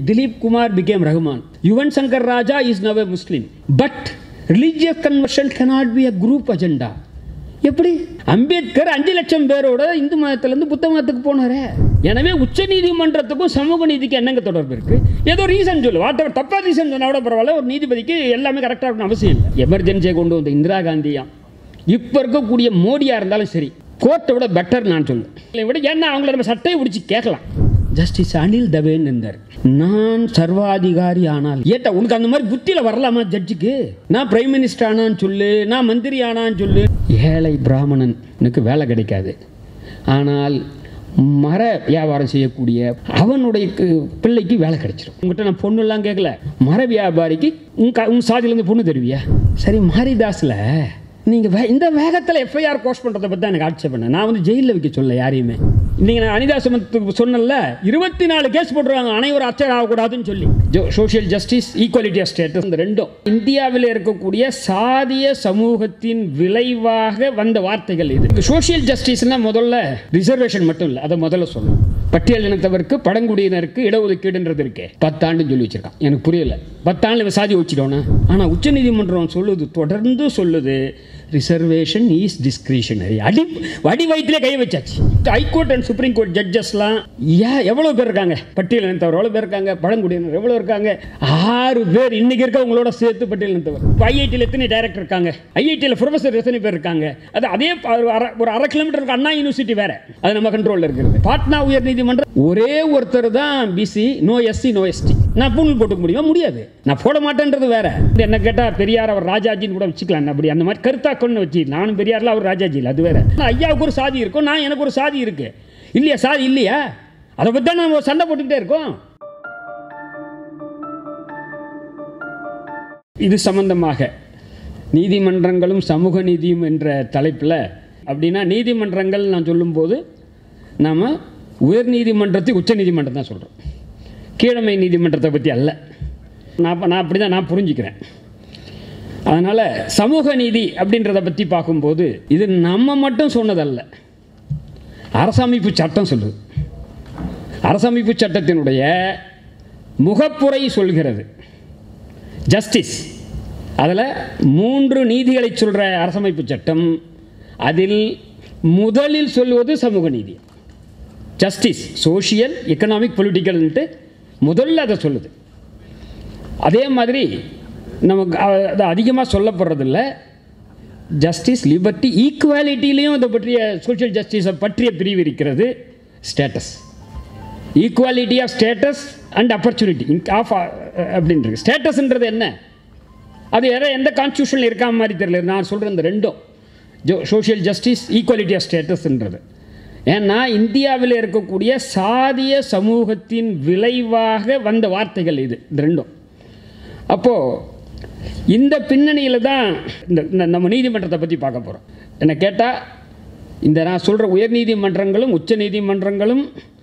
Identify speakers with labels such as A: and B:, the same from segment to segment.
A: Dilip Kumar became Rahman Yuvan Shankar Raja is now a Muslim but religious conversion cannot be a group agenda எப்படி அம்பேத்கர் அஞ்சு லட்சம் பேரோட இந்து மதத்திலேருந்து புத்த மதத்துக்கு போனாரே எனவே உச்ச நீதிமன்றத்துக்கும் சமூக நீதிக்கு என்னங்க தொடர்பு இருக்கு ஏதோ ரீசன் சொல்லு வாட் தப்பா ரீசன் சொன்னா கூட பரவாயில்ல ஒரு நீதிபதிக்கு எல்லாமே கரெக்டாக இருக்கணும் அவசியம் இல்லை எமர்ஜென்சியை கொண்டு வந்த இந்திரா காந்தியா இப்போ இருக்கக்கூடிய மோடியாக இருந்தாலும் சரி கோர்ட்டை விட பெட்டர் நான் சொல்லுவேன் இதை விட ஏன்னா அவங்கள நம்ம சட்டையை பிடிச்சி கேட்கலாம் ஜஸ்டிஸ் அனில் தவேன் இருந்தார் நான் சர்வாதிகாரி ஆனால் ஏட்டா உனக்கு அந்த மாதிரி புத்தியில் வரலாமா ஜட்ஜுக்கு நான் பிரைம் மினிஸ்டர் ஆனான்னு சொல்லு நான் மந்திரி ஆனான்னு சொல்லு ஏழை பிராமணன் எனக்கு வேலை கிடைக்காது ஆனால் மர வியாபாரம் செய்யக்கூடிய அவனுடைய கு- பிள்ளைக்கு வேலை கிடைச்சிடும் உங்ககிட்ட நான் பொண்ணுலாம் கேட்கல மர வியாபாரிக்கு உன் க உன் சாதியிலேருந்து பொண்ணு தருவியா சரி மாரிதாஸில் நீங்கள் வே இந்த வேகத்தில் எஃப்ஐஆர் கோர்ஸ் பண்ணுறதை பற்றி தான் எனக்கு ஆட்சேபனை நான் வந்து ஜெயிலில் வைக்க சொல்ல யாரையுமே இன்னைக்கு நான் அனிதா சுமத்துக்கு சொன்னல இருபத்தி நாலு கேஸ் போட்டுருவாங்க அனைவரும் அச்சர் ஆகக்கூடாதுன்னு சொல்லி social justice equality of status இந்த ரெண்டும் இந்தியாவில் இருக்கக்கூடிய சாதிய சமூகத்தின் விளைவாக வந்த வார்த்தைகள் இது சோஷியல் ஜஸ்டிஸ்னா முதல்ல ரிசர்வேஷன் மட்டும் இல்லை அதை முதல்ல சொல்லணும் பட்டியல் இனத்தவருக்கு பழங்குடியினருக்கு இடஒதுக்கீடுன்றது இருக்கே பத்தாண்டுன்னு சொல்லி வச்சிருக்கான் எனக்கு புரியல பத்தாண்டு இவன் சாதி வச்சிடோனா ஆனால் உச்சநீதிமன்றம் சொல்லுது தொடர்ந்து சொல்லுது ரிசர்வேஷன் இஸ் டிஸ்கிரிஷனரி அடி வடி வயிற்றுல கை வச்சாச்சு ஹைகோர்ட் அண்ட் சுப்ரீம் கோர்ட் ஜட்ஜஸ்லாம் ஏன் எவ்வளோ பேர் இருக்காங்க பட்டியல் இனத்தவர் எவ்வளோ பேர் இருக்காங்க பழங்குடியினர் எவ்வளோ இருக்காங்க ஆறு பேர் இன்னைக்கு இருக்கவங்களோட சேர்த்து பட்டியல் இனத்தவர் ஐஐடியில் எத்தனை டைரக்டர் இருக்காங்க ஐஐடியில் ப்ரொஃபஸர் எத்தனை பேர் இருக்காங்க அது அதே ப- ஒரு அரை ஒரு அரை கிலோமீட்டர் இருக்கு அண்ணா யூனிவர்சிட்டி வேற அது நம்ம கண்ட்ரோலில் இருக்கிறது பாட்னா உயர் நீதிமன்றம் ஒரே ஒருத்தர் தான் BC no SC no ST நான் பூணல் போட்டுக்க முடியுமா முடியாது நான் போட மாட்டேன்றது வேற என்ன கேட்டால் பெரியார் அவர் ராஜாஜின்னு கூட வச்சுக்கலாம் அப்படி அந்த மாதிரி கருத்தாக்கம்னு வச்சு நானும் பெரியார்ல அவர் ராஜாஜி இல்லை அது வேற ஆனா ஐயாவுக்கு ஒரு சாதி இருக்கும் நான் எனக்கு ஒரு சாதி இருக்கு இல்லையா சாதி இல்லையா அதை பற்றி தான் நம்ம சண்டை போட்டுக்கிட்டே இருக்கோம் இது சம்பந்தமாக நீதிமன்றங்களும் சமூக நீதியும் என்ற தலைப்பில் அப்படின்னா நீதிமன்றங்கள் நான் சொல்லும்போது நாம் உயர் நீதிமன்றத்தை உச்ச நீதிமன்றம் தான் சொல்கிறோம் கீழமை நீதிமன்றத்தை பற்றி அல்ல நான் அப்ப- நான் அப்படி தான் நான் புரிஞ்சுக்கிறேன் அதனால் சமூக நீதி அப்படின்றத பற்றி பார்க்கும்போது இது நம்ம மட்டும் சொன்னதல்ல அரசமைப்பு சட்டம் சொல்லுது அரசமைப்பு சட்டத்தினுடைய முகப்புரை சொல்கிறது ஜஸ்டிஸ் அதில் மூன்று நீதிகளை சொல்கிற அரசமைப்பு சட்டம் அதில் முதலில் சொல்வது சமூக நீதி ஜஸ்டிஸ் சோஷியல் எக்கனாமிக் பொலிட்டிக்கல்ன்ட்டு முதல்ல அதை சொல்லுது அதே மாதிரி நமக்கு அ- அது அதிகமாக சொல்லப்படுறதில்ல ஜஸ்டிஸ் லிபர்ட்டி ஈக்குவாலிட்டிலையும் அதை பற்றிய சோஷியல் ஜஸ்டிஸை பற்றிய பிரிவு இருக்கிறது status equality of status and opportunity of அப்படின்றது ஸ்டேட்டஸ்ன்றது என்ன அது எதை எந்த கான்ஸ்டியூஷனில் இருக்கா மாதிரி தெரியல நான் சொல்கிற இந்த ரெண்டும் ஜோ சோஷியல் ஜஸ்டிஸ் ஈக்குவாலிட்டி ஆஃப் ஸ்டேட்டஸ்ன்றது ஏன்னா இந்தியாவில் இருக்கக்கூடிய சாதிய சமூகத்தின் விளைவாக வந்த வார்த்தைகள் இது இந்த ரெண்டும் அப்போது இந்த பின்னணியில் தான் இந்த இந்த நம்ம நீதிமன்றத்தை பற்றி பார்க்க போகிறோம் என்னை கேட்டால் இந்த நான் சொல்கிற உயர் நீதிமன்றங்களும் உச்ச நீதிமன்றங்களும்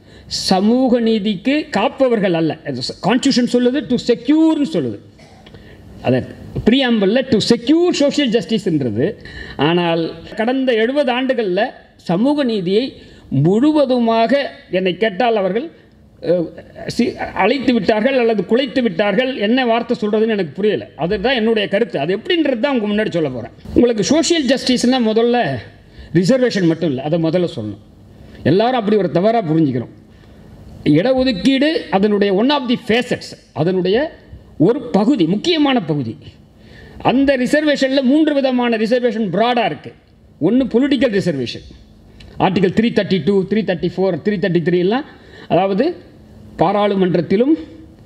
A: சமூக நீதிக்கு காப்பவர்கள் அல்ல கான்ஸ்டியூஷன் சொல்லுது டு செக்யூர்னு சொல்லுது அதை ப்ரீஆம்பிளில் டு செக்யூர் சோஷியல் ஜஸ்டிஸ்ன்றது ஆனால் கடந்த எழுபது ஆண்டுகளில் சமூக நீதியை முழுவதுமாக என்னை கேட்டால் அவர்கள் அஹ், சி- அழைத்து விட்டார்கள் அல்லது குலைத்து விட்டார்கள் என்ன வார்த்தை சொல்கிறதுன்னு எனக்கு புரியலை அதுதான் என்னுடைய கருத்து அது எப்படின்றது தான் உங்க முன்னாடி சொல்ல போகிறேன் உங்களுக்கு சோஷியல் ஜஸ்டிஸ்னால் முதல்ல ரிசர்வேஷன் மட்டும் இல்லை அதை முதல்ல சொல்லணும் எல்லாரும் அப்படி ஒரு தவறாக புரிஞ்சுக்கிறோம் இடஒதுக்கீடு அதனுடைய ஒன் ஆஃப் தி ஃபேசட்ஸ் அதனுடைய ஒரு பகுதி முக்கியமான பகுதி அந்த ரிசர்வேஷனில் மூன்று விதமான ரிசர்வேஷன் ப்ராடாக இருக்குது ஒன்று political reservation article three thirty two three thirty four three thirty த்ரீலாம் அதாவது பாராளுமன்றத்திலும்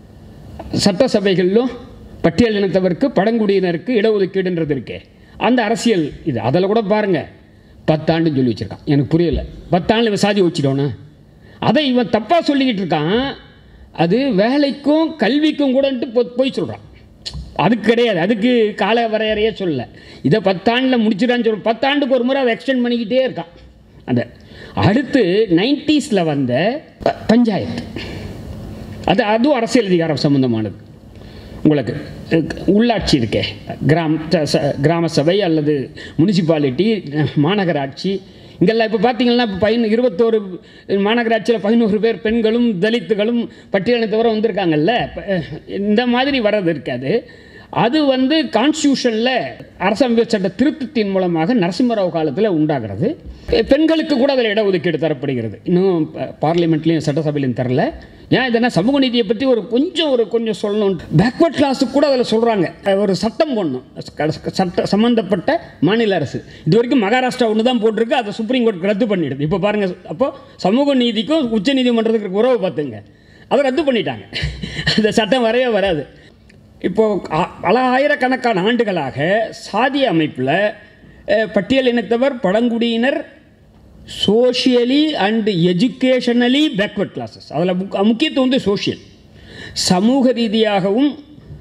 A: சட்டசபைகளிலும் பட்டியல் இனத்தவருக்கு பழங்குடியினருக்கு இடஒதுக்கீடுன்றது இருக்கே அந்த அரசியல் இது அதில் கூட பாருங்கள் பத்தாண்டுன்னு சொல்லி வச்சுருக்கான் எனக்கு புரியல பத்தாண்டு இவன் சாதி வச்சிட்டோன்னா அதை இவன் தப்பாக சொல்லிக்கிட்டு இருக்கான் அது வேலைக்கும் கல்விக்கும் கூடன்ட்டு பொ- போய் சொல்கிறான் அதுக்கு கிடையாது அதுக்கு கால வரையறையே சொல்லல இதை பத்தாண்டில் முடிச்சிடான்னு சொல்ல பத்தாண்டுக்கு ஒரு முறை அதை எக்ஸ்டெண்ட் பண்ணிக்கிட்டே இருக்கான் அந்த அடுத்து நைன்ட்டீஸில் வந்த ப- பஞ்சாயத்து அது அதுவும் அரசியல் அதிகாரம் சம்பந்தமானது உங்களுக்கு அஹ், உள்ளாட்சி இருக்கே கிராம் ச- ச- கிராம சபை அல்லது முனிசிபாலிட்டி மாநகராட்சி இங்கெல்லாம் இப்போ பார்த்தீங்கன்னா இப்போ பதின இருபத்தோரு மாநகராட்சியில் பதினோரு பேர் பெண்களும் தலித்துகளும் பட்டியலினத்தவரை வந்திருக்காங்கல்ல இப்ப, அஹ், இந்த மாதிரி வர்றது இருக்காது அது வந்து கான்ஸ்டியூஷனில் அரசமைப்பு சட்ட திருத்தத்தின் மூலமாக நரசிம்மராவ் காலத்தில் உண்டாகிறது பெ- பெண்களுக்கு கூட அதில் இடஒதுக்கீடு தரப்படுகிறது இன்னும் ப- பார்லிமெண்ட்லேயும் சட்டசபையிலையும் தரல ஏன் இதனா சமூக நீதியை பற்றி ஒரு கொஞ்சம் ஒரு கொஞ்சம் சொல்லணும் பேக்வர்ட் கிளாஸுக்கு கூட அதில் சொல்கிறாங்க ஒரு சட்டம் போடணும் க- சட்ட சம்மந்தப்பட்ட மாநில அரசு இது வரைக்கும் மகாராஷ்டிரா ஒன்று தான் போட்டிருக்கு அதை சுப்ரீம் கோர்ட் ரத்து பண்ணிடுது இப்போ பாருங்கள் அப்போ சமூக நீதிக்கும் உச்ச நீதிமன்றத்துக்கு இருக்க உறவு பார்த்துங்க அதை ரத்து பண்ணிட்டாங்க அந்த சட்டம் வரவே வராது இப்போது பல ஆயிரக்கணக்கான ஆண்டுகளாக சாதி அமைப்பில் பட்டியல் இனத்தவர் பழங்குடியினர் socially and educationally backward classes அதில் முக்கியத்துவம் வந்து சோஷியல் சமூக ரீதியாகவும்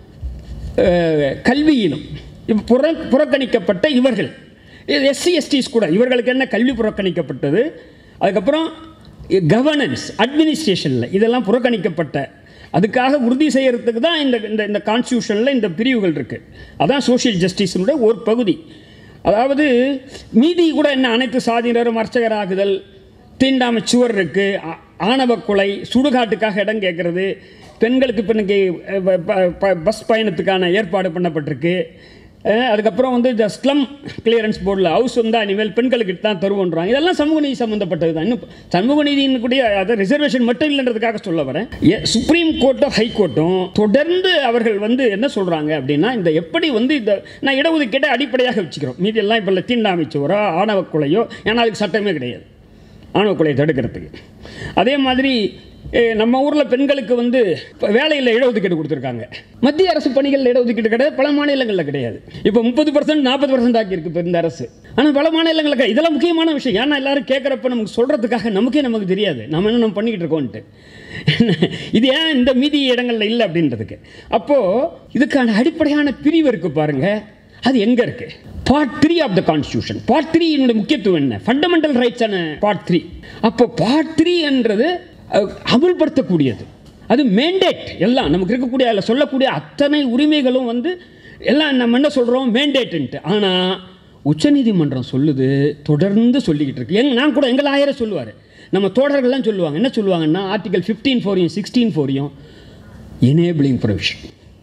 A: அஹ், கல்வியிலும் இப்ப புற புறக்கணிக்கப்பட்ட இவர்கள் எஸ்சி எஸ்டிஸ் கூட இவர்களுக்கு என்ன கல்வி புறக்கணிக்கப்பட்டது அதுக்கப்புறம் கவர்னன்ஸ் அட்மினிஸ்ட்ரேஷனில் இதெல்லாம் புறக்கணிக்கப்பட்ட அதுக்காக உறுதி செய்யறதுக்கு தான் இந்த இந்த இந்த கான்ஸ்டியூஷனில் இந்த பிரிவுகள் இருக்குது அதான் சோஷியல் ஜஸ்டிஸினுடைய ஒரு பகுதி அதாவது மீதி கூட என்ன அனைத்து சாதியினரும் அர்ச்சகராகுதல் தீண்டாமை சுவர் இருக்குது ஆணவ கொலை சுடுகாட்டுக்காக இடம் கேட்குறது பெண்களுக்கு இப்போ இன்னைக்கு அஹ், ப- ப- ப- பஸ் பயணத்துக்கான ஏற்பாடு பண்ணப்பட்டிருக்கு அஹ், அதுக்கப்புறம் வந்து இந்த ஸ்லம் கிளியரன்ஸ் போர்டில் ஹவுஸ் வந்தால் இனிமேல் பெண்களுக்கு தான் தருவோன்றாங்க இதெல்லாம் சமூக நீதி சம்மந்தப்பட்டது தான் இன்னும் சமூக நீதியின் கூடிய அதை ரிசர்வேஷன் மட்டும் இல்லைன்றதுக்காக சொல்ல வரேன் ஏ- சுப்ரீம் கோர்ட்டும் ஹை கோர்ட்டும் தொடர்ந்து அவர்கள் வந்து என்ன சொல்கிறாங்க அப்படின்னா இந்த எப்படி வந்து இந்த நான் இடஒதுக்கீட்டை அடிப்படையாக வச்சுக்கிறோம் மீதி எல்லாம் இப்போ தீண்டாமை சுவரோ ஆணவ கொலையோ ஏன்னா அதுக்கு சட்டமே கிடையாது ஆணவ கொலையை தடுக்கிறதுக்கு அதே மாதிரி eh, நம்ம ஊரில் பெண்களுக்கு வந்து இப்போ வேலையில் இடஒதுக்கீடு கொடுத்துருக்காங்க மத்திய அரசு பணிகளில் இடஒதுக்கீடு கிடையாது பல மாநிலங்களில் கிடையாது இப்போ முப்பது பர்சன்ட் நாற்பது பர்சன்ட் ஆக்கியிருக்கு இப்போ இந்த அரசு ஆனால் பல மாநிலங்களில் கிடையாது. இதெல்லாம் முக்கியமான விஷயம் ஏன்னா எல்லாரும் கேட்குறப்ப நமக்கு சொல்கிறதுக்காக நமக்கே நமக்கு தெரியாது நம்ம என்ன நம்ம பண்ணிக்கிட்டு இருக்கோன்ட்டு இது ஏன் இந்த மீதி இடங்களில் இல்லை அப்படின்றதுக்கு அப்போது இதுக்கான அடிப்படையான பிரிவு இருக்குது பாருங்கள் அது எங்கே இருக்குது part three of the constitution part த்ரீயினுடைய முக்கியத்துவம் என்ன ஃபண்டமெண்டல் ரைட்ஸான பார்ட் த்ரீ அப்போ பார்ட் த்ரீ என்றது அஹ், அமுல்படுத்தக்கூடியது அது மேண்டேட் எல்லாம் நமக்கு இருக்கக்கூடிய அதில் சொல்லக்கூடிய அத்தனை உரிமைகளும் வந்து எல்லாம் நம்ம என்ன சொல்கிறோம் மேண்டேட்டுன்ட்டு ஆனால் உச்சநீதிமன்றம் சொல்லுது தொடர்ந்து சொல்லிக்கிட்டு இருக்கு எங் நான் கூட எங்கள் ஆயிர சொல்லுவார் நம்ம தோழர்கள்லாம் சொல்லுவாங்க என்ன சொல்லுவாங்கன்னா ஆர்டிகல் ஃபிஃப்டீன் ஃபோரையும் சிக்ஸ்டீன் ஃபோரையும் எனேபிளிங் ப்ரொவிஷன்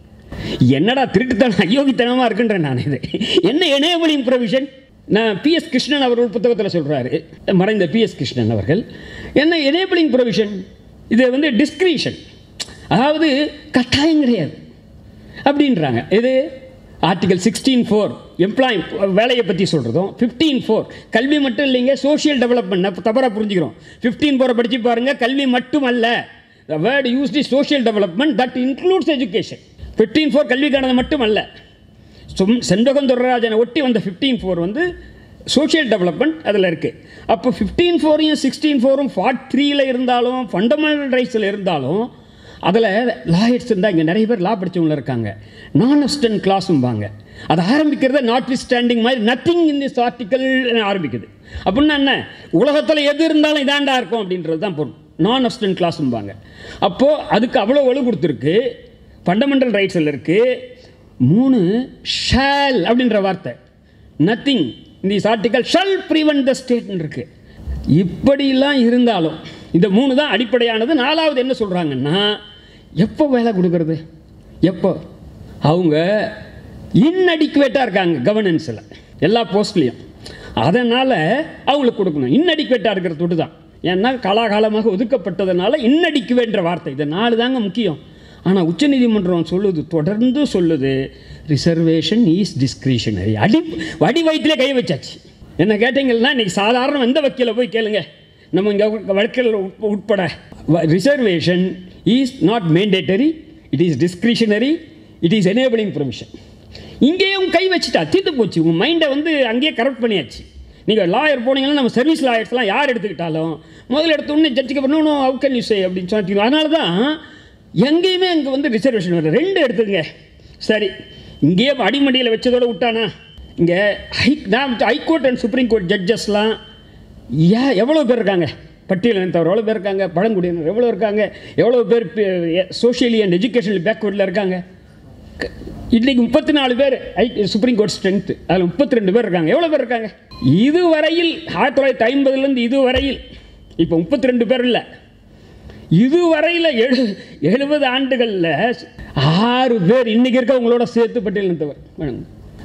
A: என்னடா திருட்டுத்தனம் அயோக்கித்தனமாக இருக்குன்றேன் நான் இது என்ன எனேபிளிங் ப்ரொவிஷன் நான் பிஎஸ் கிருஷ்ணன் அவர்கள் புத்தகத்தில் சொல்கிறாரு மறைந்த பிஎஸ் கிருஷ்ணன் அவர்கள் என்ன எனேபிளிங் ப்ரொவிஷன் இது வந்து டிஸ்கிரிஷன் அதாவது கட்டாயம் கிடையாது அப்படின்றாங்க இது ஆர்டிகல் சிக்ஸ்டீன் ஃபோர் எம்ப்ளாய் வேலையை பற்றி சொல்கிறதும் ஃபிஃப்டீன் ஃபோர் கல்வி மட்டும் இல்லைங்க சோஷியல் டெவலப்மெண்ட் தவறாக புரிஞ்சுக்கிறோம் ஃபிஃப்டீன் ஃபோரை படித்து பாருங்கள் கல்வி மட்டும் அல்ல the word used is social development that includes education fifteen four கல்விக்கானது மட்டும் அல்ல சும் செண்பகம் துரராஜனை ஒட்டி வந்த ஃபிஃப்டீன் ஃபோர் வந்து சோஷியல் டெவலப்மெண்ட் அதில் இருக்குது அப்போ ஃபிஃப்டீன் ஃபோரையும் சிக்ஸ்டீன் ஃபோரும் ஃபார்ட் த்ரீயில் இருந்தாலும் ஃபண்டமெண்டல் ரைட்ஸில் இருந்தாலும் அதில் லாயர்ஸ் இருந்தால் இங்கே நிறைய பேர் லா படித்தவங்க இருக்காங்க நான் அஸ்டன் கிளாஸும்பாங்க அது ஆரம்பிக்கிறத நாட் வித் ஸ்டாண்டிங் மாதிரி நத்திங் இன் திஸ் ஆர்டிக்கல் ஆரம்பிக்குது அப்படின்னா என்ன உலகத்தில் எது இருந்தாலும் இதாண்டா இருக்கும் அப்படின்றது தான் பொருள் நான் அஸ்டன் கிளாஸும்பாங்க அப்போது அதுக்கு அவ்வளோ வலு கொடுத்துருக்கு ஃபண்டமெண்டல் ரைட்ஸில் இருக்குது மூணு ஷால் அப்படின்ற வார்த்தை நத்திங் இந்த ஆர்டிக்கல் ஷல் ப்ரிவென்ட் த ஸ்டேட்னு இருக்கு இப்படிலாம் இருந்தாலும் இந்த மூணு தான் அடிப்படையானது நாலாவது என்ன சொல்கிறாங்கன்னா எப்போ வேலை கொடுக்கறது எப்போ அவங்க இன்அடிக்குவேட்டாக இருக்காங்க கவர்னன்ஸில் எல்லா போஸ்ட்லேயும் அதனால் அவங்களுக்கு கொடுக்கணும் இன்அடிக்குவேட்டாக இருக்கிற தொட்டு தான் ஏன்னா காலாகாலமாக ஒதுக்கப்பட்டதுனால இன்அடிக்குவேன்ற வார்த்தை இது நாலு தாங்க முக்கியம் ஆனால் உச்சநீதிமன்றம் சொல்லுது தொடர்ந்து சொல்லுது ரிசர்வேஷன் இஸ் டிஸ்கிரிஷனரி அடி வடி வயிற்றுல கை வச்சாச்சு என்ன கேட்டீங்கன்னா இன்னைக்கு சாதாரண எந்த வக்கீல போய் கேளுங்க நம்ம இங்கே வழக்கில் உட்ப- உட்பட reservation is not mandatory it is discretionary it is enabling provision இங்கேயும் கை வச்சுட்டா தீர்த்து போச்சு உங்கள் மைண்டை வந்து அங்கேயே கரெக்ட் பண்ணியாச்சு நீங்கள் லாயர் போனீங்கன்னா நம்ம சர்வீஸ் லாயர்ஸ்லாம் யார் எடுத்துக்கிட்டாலும் முதல்ல எடுத்த உடனே ஜட்ஜுக்கு பண்ணணும் ஹவு கேன் யூ சே அப்படின்னு சொல்லிட்டு அதனால தான் எங்கேயுமே அங்கே வந்து ரிசர்வேஷன் வருது ரெண்டு எடுத்துங்க சரி இங்கேயே அடிமடியில் வச்சதோட விட்டானா இங்கே ஹை நான் ஹைகோர்ட் அண்ட் சுப்ரீம் கோர்ட் ஜட்ஜஸ்லாம் ஏன் எவ்வளோ பேர் இருக்காங்க பட்டியலினத்தவர் எவ்வளோ பேர் இருக்காங்க பழங்குடியினர் எவ்வளோ இருக்காங்க எவ்வளோ பேர் சோஷியலி அண்ட் எஜுகேஷனல் பேக்வேர்டில் இருக்காங்க க- இன்னைக்கு முப்பத்தி நாலு பேர் ஐ சுப்ரீம் கோர்ட் ஸ்ட்ரென்த்து அதில் முப்பத்தி ரெண்டு பேர் இருக்காங்க எவ்வளோ பேர் இருக்காங்க இதுவரையில் ஆயிரத்தி தொள்ளாயிரத்தி ஐம்பதுலேருந்து இதுவரையில் இப்போ முப்பத்தி ரெண்டு பேர் இல்லை இதுவரையில் எழு எழுபது ஆண்டுகளில் ஆறு பேர் இன்னைக்கு இருக்கவங்களோட சேர்த்து பட்டியலினத்தவர்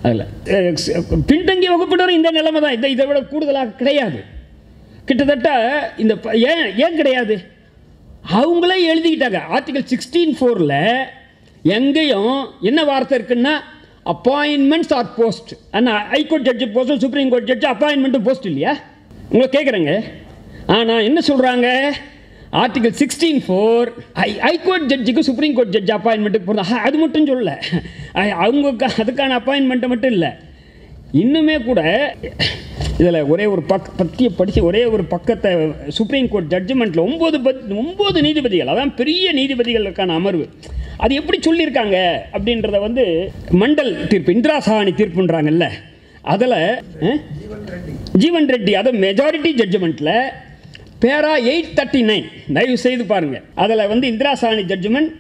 A: அதில் பின்தங்கிய வகுப்பினரும் இந்த நிலைமை தான் இதை இதை விட கூடுதலாக கிடையாது கிட்டத்தட்ட இந்த ப- ஏன் ஏன் கிடையாது அவங்களே எழுதிக்கிட்டாங்க ஆர்டிகல் சிக்ஸ்டீன் ஃபோரில் எங்கேயும் என்ன வார்த்தை இருக்குன்னா அப்பாயின்மெண்ட்ஸ் ஆர் போஸ்ட் ஆனால் ஹைகோர்ட் ஜட்ஜு போஸ்ட்டும் சுப்ரீம் கோர்ட் ஜட்ஜு அப்பாயின்மெண்ட்டும் போஸ்ட் இல்லையா உங்களை கேட்குறேங்க ஆனால் என்ன சொல்கிறாங்க article sixteen four high high court ஜட்ஜுக்கு சுப்ரீம் கோர்ட் ஜட்ஜ் அப்பாயின்மெண்ட்டுக்கு போகிறதா அது மட்டும் சொல்லல அ- அவங்க அதுக்கான அப்பாயின்மெண்ட்டை மட்டும் இல்லை இன்னுமே கூட இதில் ஒரே ஒரு பக் பத்தியை படித்து ஒரே ஒரு பக்கத்தை சுப்ரீம் கோர்ட் ஜட்ஜ்மெண்ட்டில் ஒம்பது பத் ஒம்பது நீதிபதிகள் அதான் பெரிய நீதிபதிகளுக்கான அமர்வு அது எப்படி சொல்லியிருக்காங்க அப்படின்றத வந்து மண்டல் தீர்ப்பு இந்திரா சாஹானி தீர்ப்புன்றாங்கல்ல அதில் ஜீவன் ரெட்டி அது மெஜாரிட்டி ஜட்ஜ்மெண்ட்டில் பேரா எயிட் தேர்ட்டி நைன் தயவு செய்து பாருங்கள் அதில் வந்து இந்திரா சாஹானி ஜட்ஜ்மெண்ட்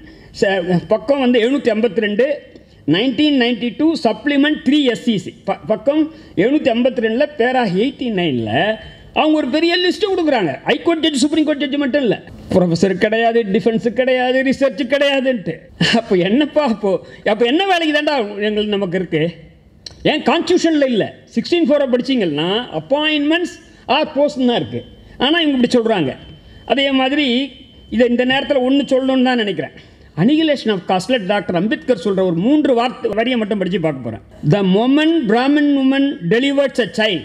A: பக்கம் வந்து எழுநூற்றி ஐம்பத்தி ரெண்டு nineteen ninety two supplement three SCC பக்கம் எழுநூற்றி ஐம்பத்தி ரெண்டில் பேரா எயிட்டி நைனில் அவங்க ஒரு பெரிய லிஸ்ட்டு கொடுக்குறாங்க high court judge supreme court judge மட்டும் இல்லை ப்ரொஃபஸர் கிடையாது டிஃபென்ஸு கிடையாது ரிசர்ச் கிடையாதுன்ட்டு அப்போ என்னப்பா அப்போ அப்போ என்ன வேலைக்கு தாண்டா எங்களுக்கு நமக்கு இருக்குது ஏன் கான்ஸ்டியூஷனில் இல்லை சிக்ஸ்டீன் ஃபோரை படிச்சீங்கன்னா அப்பாயின்மெண்ட்ஸ் ஆர் போஸ்ட் தான் இருக்குது ஆனால் இவங்க இப்படி சொல்கிறாங்க அதே மாதிரி இதை இந்த நேரத்தில் ஒன்று சொல்லணும்னு தான் நினைக்கிறேன் அனிகிலேஷன் ஆஃப் காஸ்ட்ல டாக்டர் அம்பேத்கர் சொல்கிற ஒரு மூன்று வார்த்தை வரியை மட்டும் படித்து பார்க்க போகிறேன் the moment Brahmin woman delivers a child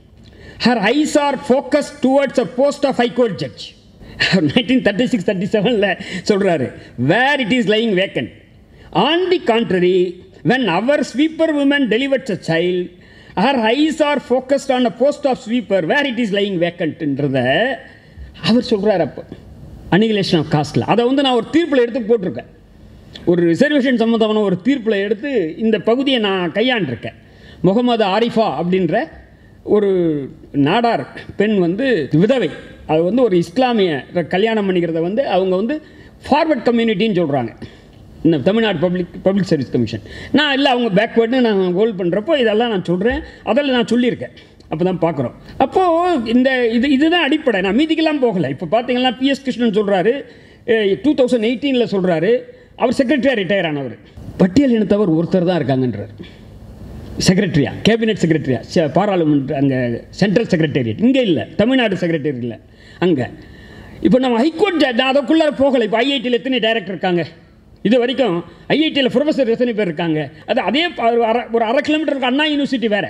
A: her eyes are focused towards a post of high court judge nineteen thirty six thirty செவனில் சொல்கிறாரு where it is lying vacant on the contrary when அவர் sweeper woman delivers a child her eyes are focused on a post of sweeper where it is lying வேக்கண்ட்ன்றத அவர் சொல்கிறார் அப்போ annihilation of castle அதை வந்து நான் ஒரு தீர்ப்பில் எடுத்து போட்டிருக்கேன் ஒரு ரிசர்வேஷன் சம்மந்தமான ஒரு தீர்ப்பில் எடுத்து இந்த பகுதியை நான் கையாண்டிருக்கேன் முகமது ஆரிஃபா அப்படின்ற ஒரு நாடார் பெண் வந்து விதவை அது வந்து ஒரு இஸ்லாமிய கல்யாணம் பண்ணிக்கிறத வந்து அவங்க வந்து ஃபார்வர்ட் கம்யூனிட்டின்னு சொல்கிறாங்க இந்த Tamil Nadu public public service commission நான் இல்லை அவங்க பேக்வேர்டுன்னு நான் ஹோல்ட் பண்ணுறப்போ இதெல்லாம் நான் சொல்கிறேன் அதில் நான் சொல்லியிருக்கேன் அப்போ தான் பார்க்குறோம் அப்போது இந்த இது இதுதான் அடிப்படை நான் மீதிக்கெல்லாம் போகலை இப்போ பார்த்தீங்கன்னா பிஎஸ் கிருஷ்ணன் சொல்கிறாரு டூ தௌசண்ட் எயிட்டீனில் சொல்கிறாரு அவர் செக்ரட்டரியாக ரிட்டையர் ஆனவர் பட்டியல் இனத்தவர் ஒருத்தர் தான் இருக்காங்கன்றார் செக்ரட்டரியா கேபினெட் செக்ரட்டரியா ச- பாராளுமன்ற அங்கே சென்ட்ரல் செக்ரட்டேரியட் இங்கே இல்லை தமிழ்நாடு செக்ரட்டரி இல்லை அங்கே இப்போ நம்ம ஹைகோர்ட் ஜட்ஜ் நான் அதுக்குள்ளே போகலை இப்போ ஐஐடியில் எத்தனை டைரக்டர் இருக்காங்க இது வரைக்கும் ஐஐடியில் ப்ரொஃபஸர் எத்தனை பேர் இருக்காங்க அது அதே ப- ஒரு அரை ஒரு அரை கிலோமீட்டர் இருக்கு அண்ணா யூனிவர்சிட்டி வேறு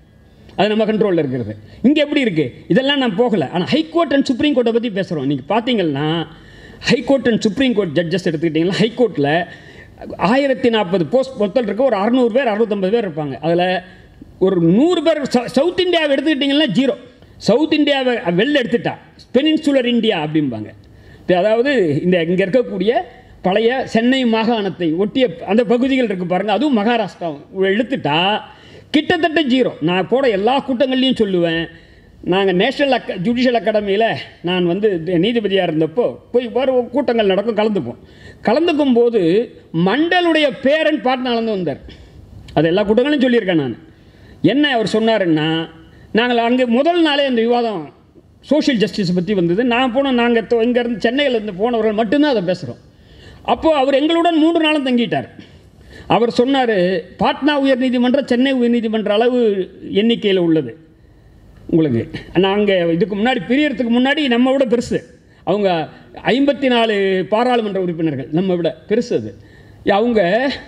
A: அது நம்ம கண்ட்ரோலில் இருக்கிறது இங்கே எப்படி இருக்குது இதெல்லாம் நான் போகலை ஆனால் ஹைகோர்ட் அண்ட் சுப்ரீம் கோர்ட்டை பற்றி பேசுகிறோம் நீங்கள் பார்த்தீங்கன்னா high court and supreme court judges எடுத்துக்கிட்டிங்கன்னா ஹைகோர்ட்டில் ஆயிரத்தி நாற்பது போஸ்ட் மொத்தம் இருக்க ஒரு அறநூறு பேர் அறுநூத்தம்பது பேர் இருப்பாங்க அதில் ஒரு நூறு பேர் ச- சவுத் இந்தியாவை எடுத்துக்கிட்டிங்கன்னா ஜீரோ சவுத் இந்தியாவை வெளில எடுத்துட்டா பெனின்சுலர் இந்தியா அப்படிம்பாங்க இப்ப அதாவது இந்த இங்கே இருக்கக்கூடிய பழைய சென்னை மாகாணத்தை ஒட்டிய அந்த பகுதிகள் இருக்குது பாருங்கள் அதுவும் மகாராஷ்டிரா எடுத்துட்டா கிட்டத்தட்ட ஜீரோ நான் போட எல்லா கூட்டங்கள்லையும் சொல்லுவேன் நாங்கள் நேஷனல் அக்க ஜுடிஷியல் அகாடமியில் நான் வந்து நீதிபதியாக இருந்தப்போ போய் வேறு கூட்டங்கள் நடக்கும் கலந்துப்போம் கலந்துக்கும் போது மண்டலுடைய பேரன் பாட்டு நடந்து வந்தார் அது எல்லா கூட்டங்களையும் சொல்லியிருக்கேன் நான் என்ன அவர் சொன்னாருன்னா நாங்கள் அங்கே முதல் நாளே அந்த விவாதம் சோஷியல் ஜஸ்டிஸ் பற்றி வந்தது நான் போனோம் நாங்கள் இங்கேருந்து சென்னையில் இருந்து போனவர்கள் மட்டும்தான் அதை பேசுகிறோம் அப்போது அவர் எங்களுடன் மூன்று நாளும் தங்கிட்டார் அவர் சொன்னார் பாட்னா உயர்நீதிமன்றம் சென்னை உயர்நீதிமன்ற அளவு எண்ணிக்கையில் உள்ளது உங்களுக்கு நாங்கள் இதுக்கு முன்னாடி பிரியறதுக்கு முன்னாடி நம்ம விட பெருசு அவங்க ஐம்பத்தி நாலு பாராளுமன்ற உறுப்பினர்கள் நம்ம விட பெருசு அது அவங்க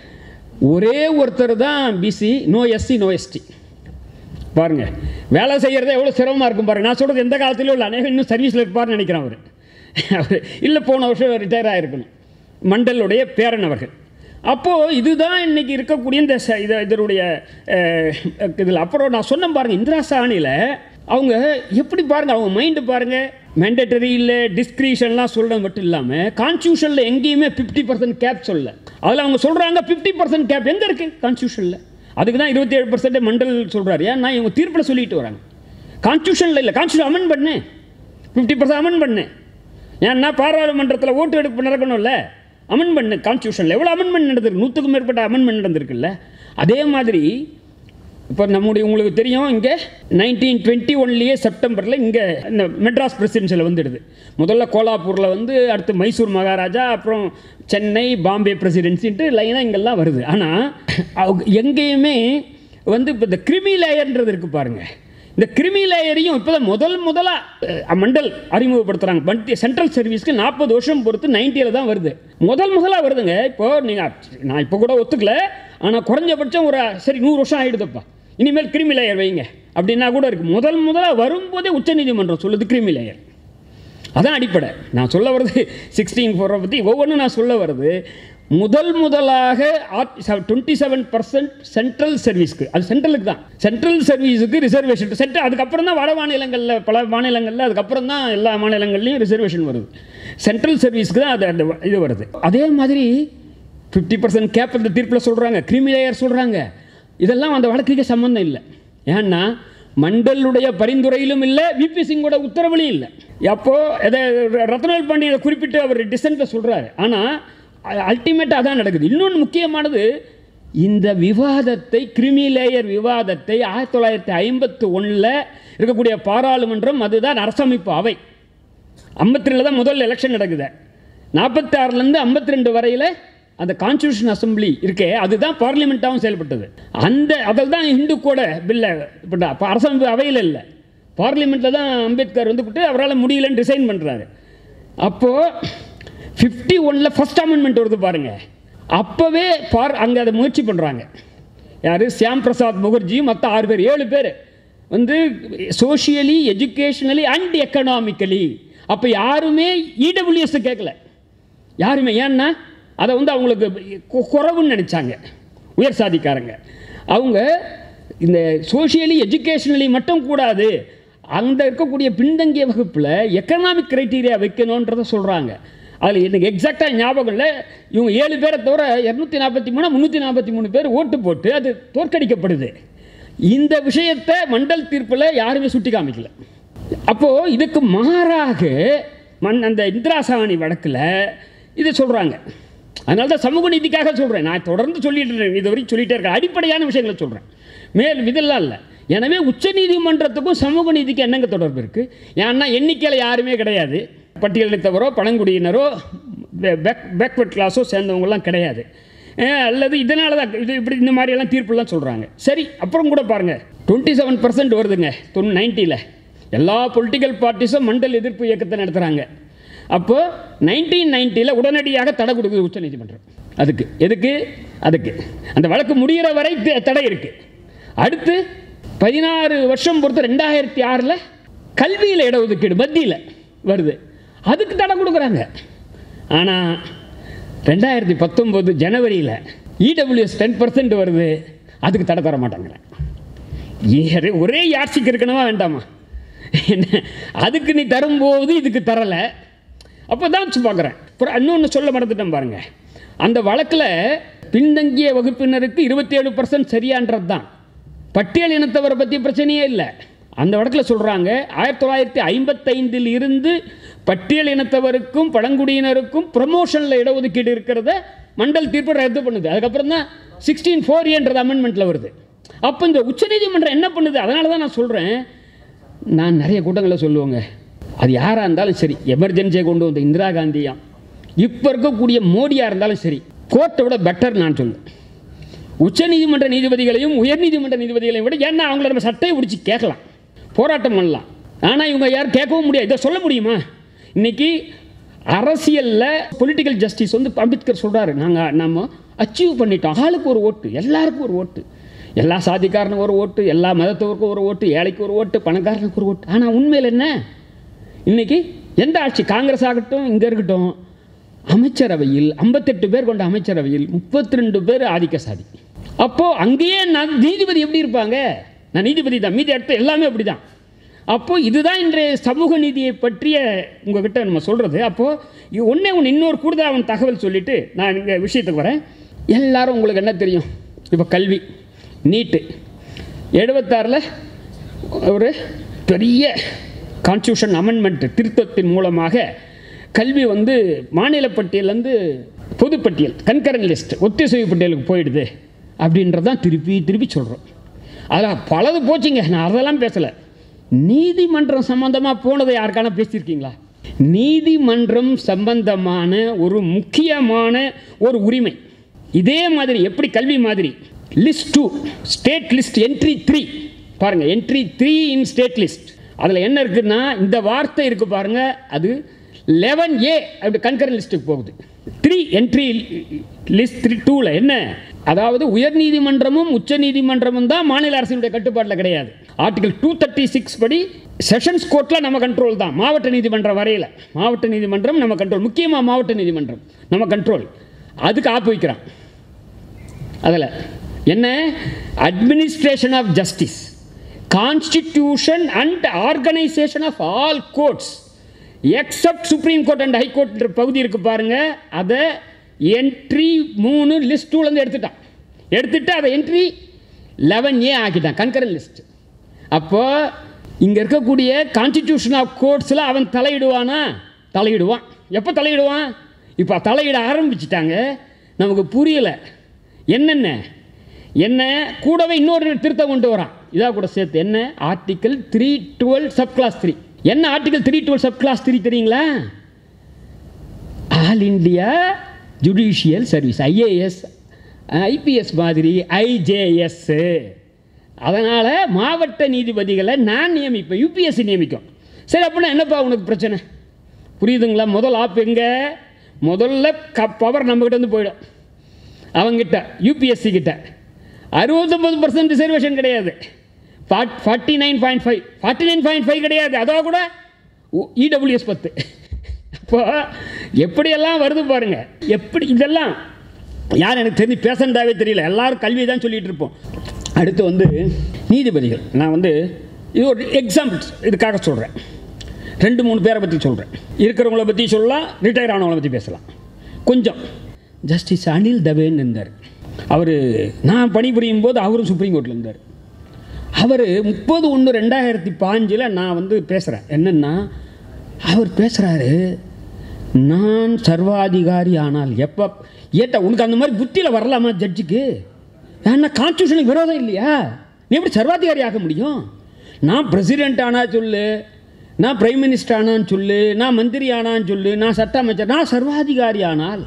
A: ஒரே ஒருத்தர் தான் BC no SC no ST பாருங்க வேலை செய்கிறதே எவ்வளோ சிரமமாக இருக்கும் பாருங்க நான் சொல்கிறது எந்த காலத்திலும் இல்லை அநேகம் இன்னும் சர்வீஸில் இருப்பார்னு நினைக்கிறேன் அவர் அவர் இல்லை போன வருஷம் ரிட்டையர் ஆகிருக்கணும் மண்டலுடைய பேரன் அவர்கள் அப்போது இதுதான் இன்னைக்கு இருக்கக்கூடிய இந்த ச- இத இதனுடைய இதில் அப்புறம் நான் சொன்னேன் பாருங்கள் இந்திரா சாணியில் அவங்க எப்படி பாருங்கள் அவங்க மைண்டு பாருங்கள் மேண்டட்டரி இல்லை டிஸ்கிரிஷன்லாம் சொல்கிறது மட்டும் இல்லாமல் கான்ஸ்டியூஷனில் எங்கேயுமே ஃபிஃப்டி பர்சன்ட் கேப் சொல்லல அதில் அவங்க சொல்கிறாங்க ஃபிஃப்டி பர்சன்ட் கேப் எங்கே இருக்குது கான்ஸ்டியூஷனில் அதுக்கு தான் இருபத்தி ஏழு பர்சன்ட் மண்டல் சொல்கிறாரு ஏன்னா இவங்க தீர்ப்பில் சொல்லிட்டு வராங்க கான்ஸ்டியூஷனில் இல்லை கான்ஸ்டியூஷன் அமெண்ட் பண்ணு ஃபிஃப்டி பர்சன்ட் அமெண்ட் பண்ணு ஏன்னா பாராளுமன்றத்தில் ஓட்டு எடுப்பு நடக்கணும்ல அமெண்ட் பண்ணு கான்ஸ்டியூஷனில் எவ்வளோ அமெண்ட்மெண்ட் நடந்திருக்கு நூற்றுக்கும் மேற்பட்ட அமெண்ட்மெண்ட் நடந்திருக்குல்ல அதே மாதிரி இப்போ நம்முடைய உங்களுக்கு தெரியும் இங்கே நைன்டீன் டுவெண்ட்டி ஒன்லேயே செப்டம்பரில் இங்கே இந்த மெட்ராஸ் பிரசிடென்சியில் வந்துடுது முதல்ல கோலாப்பூரில் வந்து அடுத்து மைசூர் மகாராஜா அப்புறம் சென்னை பாம்பே பிரசிடென்சின்ட்டு லைனாக இங்கெல்லாம் வருது ஆனால் எங்கேயுமே வந்து இப்போ இந்த கிரிமி லேயர்ன்றது இருக்குது பாருங்கள் இந்த கிரிமி லேயரையும் இப்போ தான் முதல் முதலாக மண்டல் அறிமுகப்படுத்துகிறாங்க பட் சென்ட்ரல் சர்வீஸ்க்கு நாற்பது வருஷம் பொறுத்து நைன்ட்டியில் தான் வருது முதல் முதலாக வருதுங்க இப்போ நீங்கள் நான் இப்போ கூட ஒத்துக்கல ஆனால் குறைஞ்சபட்சம் ஒரு சரி நூறு வருஷம் ஆகிடுதுப்பா இனிமேல் கிரிமி லேயர் வைங்க அப்படின்னா கூட இருக்குது முதல் முதலாக வரும்போதே உச்சநீதிமன்றம் சொல்லுது கிரிமி லேயர் அதான் அடிப்படை நான் சொல்ல வர்றது சிக்ஸ்டீன் ஃபோரை பற்றி ஒவ்வொன்றும் நான் சொல்ல வருது முதல் முதலாக டுவெண்ட்டி செவன் பர்சன்ட் சென்ட்ரல் சர்வீஸ்க்கு அது சென்ட்ரலுக்கு தான் சென்ட்ரல் சர்வீஸுக்கு ரிசர்வேஷன் சென்ட்ரல் அதுக்கப்புறம் தான் வட மாநிலங்களில் பல மாநிலங்களில் அதுக்கப்புறம் தான் எல்லா மாநிலங்கள்லையும் ரிசர்வேஷன் வருது சென்ட்ரல் சர்வீஸ்க்கு தான் அது அந்த இது வருது அதே மாதிரி ஃபிஃப்டி பர்சன்ட் கேப் அந்த தீர்ப்பில் சொல்கிறாங்க கிரிமி லேயர் சொல்கிறாங்க இதெல்லாம் அந்த வழக்குக்கு சம்மந்தம் இல்லை ஏன்னா மண்டலுடைய பரிந்துரையிலும் இல்லை விபி சிங்கோட உத்தரவுலையும் இல்லை அப்போ எதை ரத்னவேல் பாண்டியனை குறிப்பிட்டு அவர் டிசென்ட்டில் சொல்கிறாரு ஆனால் அல்டிமேட்டாக அதான் நடக்குது இன்னொன்று முக்கியமானது இந்த விவாதத்தை கிரிமி லேயர் விவாதத்தை ஆயிரத்தி தொள்ளாயிரத்தி ஐம்பத்தி ஒன்றில் இருக்கக்கூடிய பாராளுமன்றம் அதுதான் அரசமைப்பு அவை ஐம்பத்தி ரெண்டில் தான் முதல் எலெக்ஷன் நடக்குது நாற்பத்தி ஆறுலேருந்து ஐம்பத்தி ரெண்டு வரையில் அந்த கான்ஸ்டியூஷன் அசம்பிளி இருக்கே அதுதான் பார்லிமெண்ட்டாகவும் செயல்பட்டது அந்த அதில் தான் இந்து கூட பில்லை இப்போ அரசமைப்பு அவையில் இல்லை பார்லிமெண்ட்டில் தான் அம்பேத்கர் வந்துவிட்டு அவரால் முடியலன்னு ரிசைன் பண்ணுறாரு அப்போது ஃபிஃப்டி ஒனில் ஃபஸ்ட் அமெண்ட்மெண்ட் வருது பாருங்கள் அப்போவே பார் அங்கே அதை முயற்சி பண்ணுறாங்க யார் சியாம் பிரசாத் முகர்ஜி மற்ற ஆறு பேர் ஏழு பேர் வந்து சோஷியலி எஜுகேஷனலி அண்ட் எக்கனாமிக்கலி அப்போ யாருமே இடபிள்யூஎஸ் கேட்கல யாருமே ஏன்னா அதை வந்து அவங்களுக்கு கு- குறைவுன்னு நினச்சாங்க உயர் சாதிக்காரங்க அவங்க இந்த சோஷியலி எஜுகேஷனலி மட்டும் கூடாது அந்த இருக்கக்கூடிய பின்தங்கிய வகுப்பில் எக்கனாமிக் க்ரைட்டீரியா வைக்கணுன்றதை சொல்கிறாங்க அதில் எனக்கு எக்ஸாக்டாக ஞாபகம் இல்லை இவங்க ஏழு பேரை தவிர இரநூத்தி நாற்பத்தி மூணு முந்நூற்றி நாற்பத்தி மூணு பேர் ஓட்டு போட்டு அது தோற்கடிக்கப்படுது இந்த விஷயத்தை மண்டல் தீர்ப்பில் யாருமே சுட்டி காமிக்கல அப்போது இதுக்கு மாறாக மண் அந்த இந்திரா சாணி வழக்கில் இது சொல்கிறாங்க அதனால தான் சமூக நீதிக்காக சொல்கிறேன் நான் தொடர்ந்து சொல்லிட்டு இருக்கேன் இது வரைக்கும் சொல்லிட்டே இருக்கேன் அடிப்படையான விஷயங்களை சொல்கிறேன் மேல் இதெல்லாம் இல்லை எனவே உச்சநீதிமன்றத்துக்கும் சமூக நீதிக்கு என்னங்க தொடர்பு இருக்குது ஏன்னா எண்ணிக்கையில் யாருமே கிடையாது பட்டியலினத்தவரோ பழங்குடியினரோ பேக் பேக்வர்ட் கிளாஸோ சேர்ந்தவங்கலாம் கிடையாது அஹ் அல்லது இதனால தான் இது இப்படி இந்த மாதிரியெல்லாம் தீர்ப்புலாம் சொல்கிறாங்க சரி அப்புறம் கூட பாருங்கள் டுவெண்ட்டி செவன் பர்சன்ட் வருதுங்க தொண்ணூ நைன்ட்டியில் எல்லா பொலிட்டிக்கல் பார்ட்டிஸும் மண்டல் எதிர்ப்பு இயக்கத்தை நடத்துகிறாங்க அப்போ நைன்டீன் நைன்ட்டியில் உடனடியாக தடை கொடுக்குது உச்சநீதிமன்றம் அதுக்கு எதுக்கு அதுக்கு அந்த வழக்கு முடிகிற வரை த- தடை இருக்குது அடுத்து பதினாறு வருஷம் பொறுத்து ரெண்டாயிரத்தி ஆறில் கல்வியில் இடஒதுக்கீடு மத்தியில் வருது அதுக்கு தடை கொடுக்குறாங்க ஆனால் ரெண்டாயிரத்தி பத்தொம்போது ஜனவரியில் இடபிள்யூஎஸ் டென் பர்சன்ட் வருது அதுக்கு தடை தர மாட்டாங்கிறேன் ஏறு ஒரே யாட்சிக்கு இருக்கணுமா வேண்டாமா என்ன அதுக்கு நீ தரும்போது இதுக்கு தரலை அப்போ தான் வச்சு பார்க்குறேன் அப்புறம் இன்னொன்று சொல்ல மறந்துட்டேன் பாருங்க அந்த வழக்கில் பின்தங்கிய வகுப்பினருக்கு இருபத்தேழு பர்சன்ட் சரியான்றது தான் பட்டியல் இனத்தவரை பற்றி பிரச்சனையே இல்லை அந்த வழக்கில் சொல்கிறாங்க ஆயிரத்தி தொள்ளாயிரத்தி ஐம்பத்தைந்தில் இருந்து பட்டியல் இனத்தவருக்கும் பழங்குடியினருக்கும் ப்ரமோஷனில் இடஒதுக்கீடு இருக்கிறத மண்டல் தீர்ப்பு ரத்து பண்ணுது அதுக்கப்புறம் தான் சிக்ஸ்டீன் ஃபோர் ஏன்றது அமெண்ட்மெண்ட்டில் வருது அப்போ இந்த உச்சநீதிமன்றம் என்ன பண்ணுது அதனால தான் நான் சொல்கிறேன் நான் நிறைய கூட்டங்களில் சொல்லுவேங்க அது யாராக இருந்தாலும் சரி எமர்ஜென்சியை கொண்டு வந்த இந்திரா காந்தியா இப்போ இருக்கக்கூடிய மோடியாக இருந்தாலும் சரி கோர்ட்டை விட பெட்டர் நான் சொல்லுவேன் உச்சநீதிமன்ற நீதிபதிகளையும் உயர்நீதிமன்ற நீதிபதிகளையும் விட ஏன்னா அவங்கள நம்ம சட்டையை பிடிச்சி கேட்கலாம் போராட்டம் பண்ணலாம் ஆனால் இவங்க யாரும் கேட்கவும் முடியாது இதை சொல்ல முடியுமா இன்னைக்கு அரசியலில் பொலிட்டிக்கல் ஜஸ்டிஸ் வந்து அம்பேத்கர் சொல்கிறாரு நாங்கள் நம்ம அச்சீவ் பண்ணிட்டோம் ஆளுக்கு ஒரு ஓட்டு எல்லாருக்கும் ஒரு ஓட்டு எல்லா சாதிக்காரனுக்கு ஒரு ஓட்டு எல்லா மதத்தவருக்கும் ஒரு ஓட்டு ஏழைக்கு ஒரு ஓட்டு பணக்காரனுக்கு ஒரு ஓட்டு ஆனால் உண்மையில் என்ன இன்னைக்கு எந்த ஆட்சி காங்கிரஸ் ஆகட்டும் இங்கே இருக்கட்டும் அமைச்சரவையில் ஐம்பத்தெட்டு பேர் கொண்ட அமைச்சரவையில் முப்பத்தி ரெண்டு பேர் ஆதிக்க சாதி அப்போது அங்கேயே நான் நீதிபதி எப்படி இருப்பாங்க நான் நீதிபதி தான் மீதி இடத்துல எல்லாமே அப்படி தான் அப்போது இதுதான் இன்றைய சமூக நீதியை பற்றிய உங்ககிட்ட நம்ம சொல்கிறது அப்போது ஒன்றே ஒன்று இன்னொரு கூடுதலான தகவல் சொல்லிவிட்டு நான் இங்கே விஷயத்துக்கு வரேன் எல்லாரும் உங்களுக்கு என்ன தெரியும் இப்போ கல்வி நீட்டு எழுபத்தாறில் ஒரு பெரிய கான்ஸ்டியூஷன் அமெண்ட்மெண்ட் திருத்தத்தின் மூலமாக கல்வி வந்து மாநில பட்டியலேருந்து பொதுப்பட்டியல் கன்கரன் லிஸ்ட் ஒத்திசைவு பட்டியலுக்கு போயிடுது அப்படின்றதான் திருப்பி திருப்பி சொல்கிறோம் அதில் பலது போச்சுங்க நான் அதெல்லாம் பேசலை நீதிமன்றம் சம்பந்தமாக போனதை யாருக்கான பேசியிருக்கீங்களா நீதிமன்றம் சம்பந்தமான ஒரு முக்கியமான ஒரு உரிமை இதே மாதிரி எப்படி கல்வி மாதிரி list two state list entry three பாருங்க entry three in state list அதில் என்ன இருக்குன்னா இந்த வார்த்தை இருக்கு பாருங்க அது லெவன் ஏ அப்படி கன்கரன் லிஸ்ட்டுக்கு போகுது த்ரீ என்ட்ரி லிஸ்ட் த்ரீ டூவில் என்ன அதாவது உயர்நீதிமன்றமும் உச்சநீதிமன்றமும் தான் மாநில அரசினுடைய கட்டுப்பாட்டில் கிடையாது ஆர்டிகல் டூ தேர்ட்டி சிக்ஸ் படி செஷன்ஸ் கோர்ட்டில் நம்ம கண்ட்ரோல் தான் மாவட்ட நீதிமன்றம் வரையில் மாவட்ட நீதிமன்றம் நம்ம கண்ட்ரோல் முக்கியமாக மாவட்ட நீதிமன்றம் நம்ம கண்ட்ரோல் அதுக்கு ஆப்பு வைக்கிறான் அதில் என்ன administration of justice constitution and organisation of all courts except supreme court and high கோர்ட்ன்ற பகுதி இருக்கு பாருங்க அதை என்ட்ரி மூணு லிஸ்ட் டூலேருந்து எடுத்துட்டான் எடுத்துட்டு அதை என்ட்ரி லெவன் ஏ ஆக்கிட்டான் கன்கரன் லிஸ்ட் அப்போ இங்கே இருக்கக்கூடிய கான்ஸ்டிடியூஷன் ஆஃப் கோர்ட்ஸில் அவன் தலையிடுவானா தலையிடுவான் எப்போ தலையிடுவான் இப்போ தலையிட ஆரம்பிச்சிட்டாங்க நமக்கு புரியலை என்னென்ன என்ன கூடவே இன்னொரு திருத்தம் கொண்டு வரான் இதாக கூட சேர்த்து என்ன article three twelve sub clause three என்ன article three twelve sub clause three தெரியுங்களா all India judicial service IAS IPS மாதிரி ஐஜேஎஸ் அதனால் மாவட்ட நீதிபதிகளை நான் நியமிப்பேன் யூபிஎஸ்சி நியமிக்கும் சரி அப்படின்னா என்னப்பா உனக்கு பிரச்சனை புரியுதுங்களா முதல் ஆப் எங்கே முதல்ல க பவர் நம்மக்கிட்ட வந்து போயிடும் அவங்கிட்ட யூபிஎஸ்சி கிட்ட அறுபத்தொம்பது பர்சன்ட் ரிசர்வேஷன் கிடையாது forty nine point five forty nine point five கிடையாது அதோ கூட இடபிள்யூஎஸ் பத்து அப்போ எப்படியெல்லாம் வருது பாருங்க எப்படி இதெல்லாம் யார் எனக்கு தெரிஞ்சு பேசண்டாவே தெரியல எல்லாரும் கல்வி தான் சொல்லிட்டு இருப்போம் அடுத்து வந்து நீதிபதிகள் நான் வந்து இது ஒரு எக்ஸாம்பிள்ஸ் இதுக்காக சொல்கிறேன் ரெண்டு மூணு பேரை பற்றி சொல்கிறேன் இருக்கிறவங்கள பற்றி சொல்லலாம் ரிட்டையர் ஆனவங்கள பற்றி பேசலாம் கொஞ்சம் ஜஸ்டிஸ் அனில் தவேன்னு இருந்தார் அவர் நான் பணிபுரியும் போது அவரும் சுப்ரீம் கோர்ட்டில் இருந்தார் அவர் முப்பது ஒன்று ரெண்டாயிரத்தி பாஞ்சில் நான் வந்து பேசுகிறேன் என்னென்னா அவர் பேசுகிறாரு நான் சர்வாதிகாரி ஆனால் எப்போ ஏட்டா உனக்கு அந்த மாதிரி புத்தியில் வரலாமா ஜட்ஜுக்கு ஏன்னா கான்ஸ்டியூஷனுக்கு விரோதம் இல்லையா நீ எப்படி சர்வாதிகாரி ஆக முடியும் நான் பிரசிடென்ட் ஆனா சொல்லு நான் பிரைம் மினிஸ்டர் ஆனான்னு சொல்லு நான் மந்திரி ஆனான்னு சொல்லு நான் சட்ட அமைச்சர் நான் சர்வாதிகாரி ஆனால்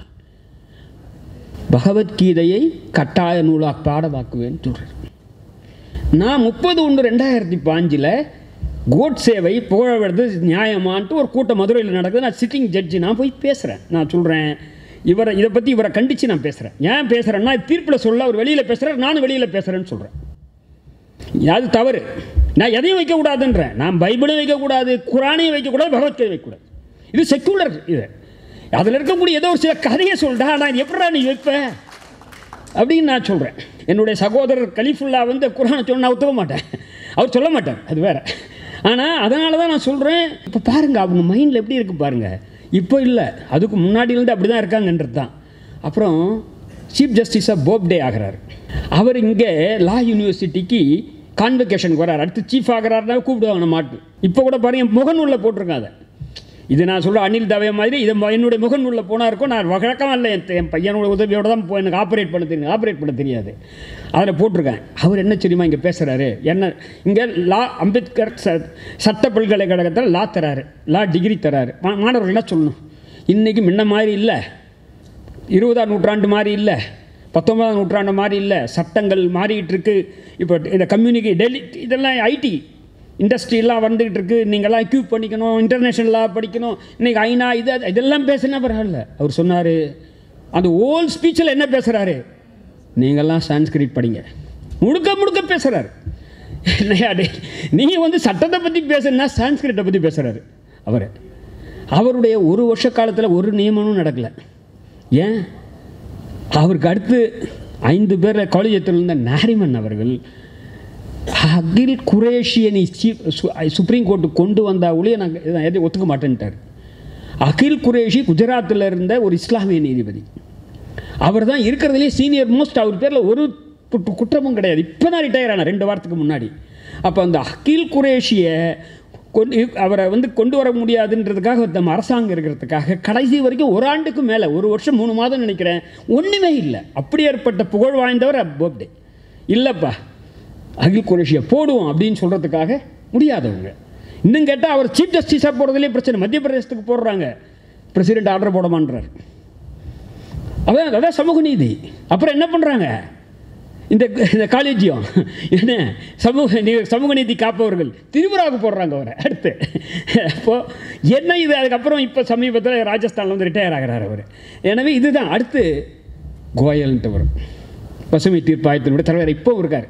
A: பகவத்கீதையை கட்டாய நூலாக பாடமாக்குவேன்னு சொல்கிறார் நான் முப்பது ஒன்று ரெண்டாயிரத்தி பாஞ்சில் கோட் சேவை புகழவது நியாயமான்ட்டு ஒரு கூட்டம் மதுரையில் நடக்குது நான் சிட்டிங் ஜட்ஜி நான் போய் பேசுகிறேன் நான் சொல்கிறேன் இவரை இதை பற்றி இவரை கண்டித்து நான் பேசுகிறேன் ஏன் பேசுகிறேன்னா தீர்ப்பில் சொல்ல அவர் வெளியில் பேசுகிறார் நானும் வெளியில் பேசுகிறேன்னு சொல்கிறேன் அது தவறு நான் எதையும் வைக்கக்கூடாதுன்றேன் நான் பைபிளும் வைக்கக்கூடாது குரானையும் வைக்கக்கூடாது பகவத்கீதை வைக்கக்கூடாது இது செக்குலர் இது அதில் இருக்கக்கூடிய ஏதோ ஒரு சில கதையை சொல்லிட்டா நான் எப்படா நீ வைப்ப அப்படின்னு நான் சொல்கிறேன் என்னுடைய சகோதரர் கலிஃபுல்லா வந்து குரானை சொன்ன நான் ஒத்துக்க மாட்டேன் அவர் சொல்ல மாட்டார் அது வேற ஆனால் அதனால தான் நான் சொல்கிறேன் இப்போ பாருங்கள் அவங்க மைண்டில் எப்படி இருக்குது பாருங்கள் இப்போ இல்லை அதுக்கு முன்னாடியிலேருந்து அப்படி தான் இருக்காங்கன்றது தான் அப்புறம் சீஃப் ஜஸ்டிஸாக போப்டே ஆகிறார் அவர் இங்கே லா யூனிவர்சிட்டிக்கு கான்வெகேஷனுக்கு வரார் அடுத்து சீஃப் ஆகிறாருனா கூப்பிடுவாங்க நம்ம மாட்டு இப்போ கூட பாருங்க என் முகநூலில் போட்டிருக்காங்க அதை இது நான் சொல்ல அனில் தவே மாதிரி இது ம- என்னுடைய முகநூலில் போனால் இருக்கும் நான் வழக்கமாக இல்லை என் என் பையனோட உதவியோட தான் போ எனக்கு ஆப்ரேட் பண்ண தெரியும் ஆப்ரேட் பண்ண தெரியாது அதில் போட்டிருக்கேன் அவர் என்ன தெரியுமா இங்கே பேசுகிறாரு என்ன இங்கே லா அம்பேத்கர் ச சட்ட பல்கலைக்கழகத்தில் லா தராரு லா டிகிரி தராரு மா- மாணவர்கள் என்ன சொல்லணும் இன்றைக்கி முன்ன மாதிரி இல்லை இருபதாம் நூற்றாண்டு மாதிரி இல்லை பத்தொன்பதாம் நூற்றாண்டு மாதிரி இல்லை சட்டங்கள் மாறிக்கிட்டு இருக்கு இப்போ இந்த கம்யூனிகே டெல்லி இதெல்லாம் ஐடி இண்டஸ்ட்ரியெல்லாம் வந்துக்கிட்டு இருக்கு நீங்கள்லாம் எக்யூப் பண்ணிக்கணும் இன்டர்நேஷ்னலாக படிக்கணும் இன்றைக்கி ஐநா இது அது- இதெல்லாம் பேசுனா பரவாயில்ல அவர் சொன்னார் அந்த ஓல் ஸ்பீச்சில் என்ன பேசுகிறாரு நீங்கள்லாம் சான்ஸ்கிரிட் படிங்க முழுக்க முழுக்க பேசுகிறாரு என்னையா டே நீங்கள் வந்து சட்டத்தை பற்றி பேசுனா சான்ஸ்கிரிட்டை பற்றி பேசுகிறாரு அவர் அவருடைய ஒரு வருஷ காலத்தில் ஒரு நியமனமும் நடக்கலை ஏன் அவருக்கு அடுத்து ஐந்து பேர் காலேஜத்தில் இருந்த நாரிமன் அவர்கள் அகில் குரேஷியனை சீஃப் சுப்ரீம் கோர்ட்டுக்கு கொண்டு வந்தா ஒழிய நாங்கள் இதை எதையும் ஒத்துக்க மாட்டேன்ட்டார் அகில் குரேஷி குஜராத்தில் இருந்த ஒரு இஸ்லாமிய நீதிபதி அவர் தான் இருக்கிறதுலே சீனியர் மோஸ்ட் அவர் பேரில் ஒரு குற்ற- குற்றமும் கிடையாது இப்போ தான் ரிட்டையர் ஆனார் ரெண்டு வாரத்துக்கு முன்னாடி அப்போ அந்த அகில் குரேஷியை கொண்டு அவரை வந்து கொண்டு வர முடியாதுன்றதுக்காக நம்ம அரசாங்கம் இருக்கிறதுக்காக கடைசி வரைக்கும் ஒரு ஆண்டுக்கு மேலே ஒரு வருஷம் மூணு மாதம் நினைக்கிறேன் ஒன்றுமே இல்லை அப்படி ஏற்பட்ட புகழ் வாய்ந்தவர் போப்டே இல்லைப்பா அகில் குரேஷியை போடுவோம் அப்படின்னு சொல்கிறதுக்காக முடியாதவங்க இன்னும் கேட்டால் அவர் சீஃப் ஜஸ்டிஸாக போகிறதுலே பிரச்சனை மத்திய பிரதேசத்துக்கு போடுறாங்க பிரசிடென்ட் ஆர்டர் போடமான்றார் அதான் அதான் சமூக நீதி அப்புறம் என்ன பண்ணுறாங்க இந்த இந்த காலேஜியம் என்ன சமூக நீ சமூக நீதி காப்பவர்கள் திரிபுராவுக்கு போடுறாங்க அவரை அடுத்து அப்போது என்ன இது அதுக்கப்புறம் இப்போ சமீபத்தில் ராஜஸ்தானில் வந்து ரிட்டையர் ஆகிறார் அவர் எனவே இதுதான் அடுத்து கோயல்ன்ட்டு வரும் பசுமை தீர்ப்பாயத்தினுடைய தலைவர் இப்போ இருக்கார்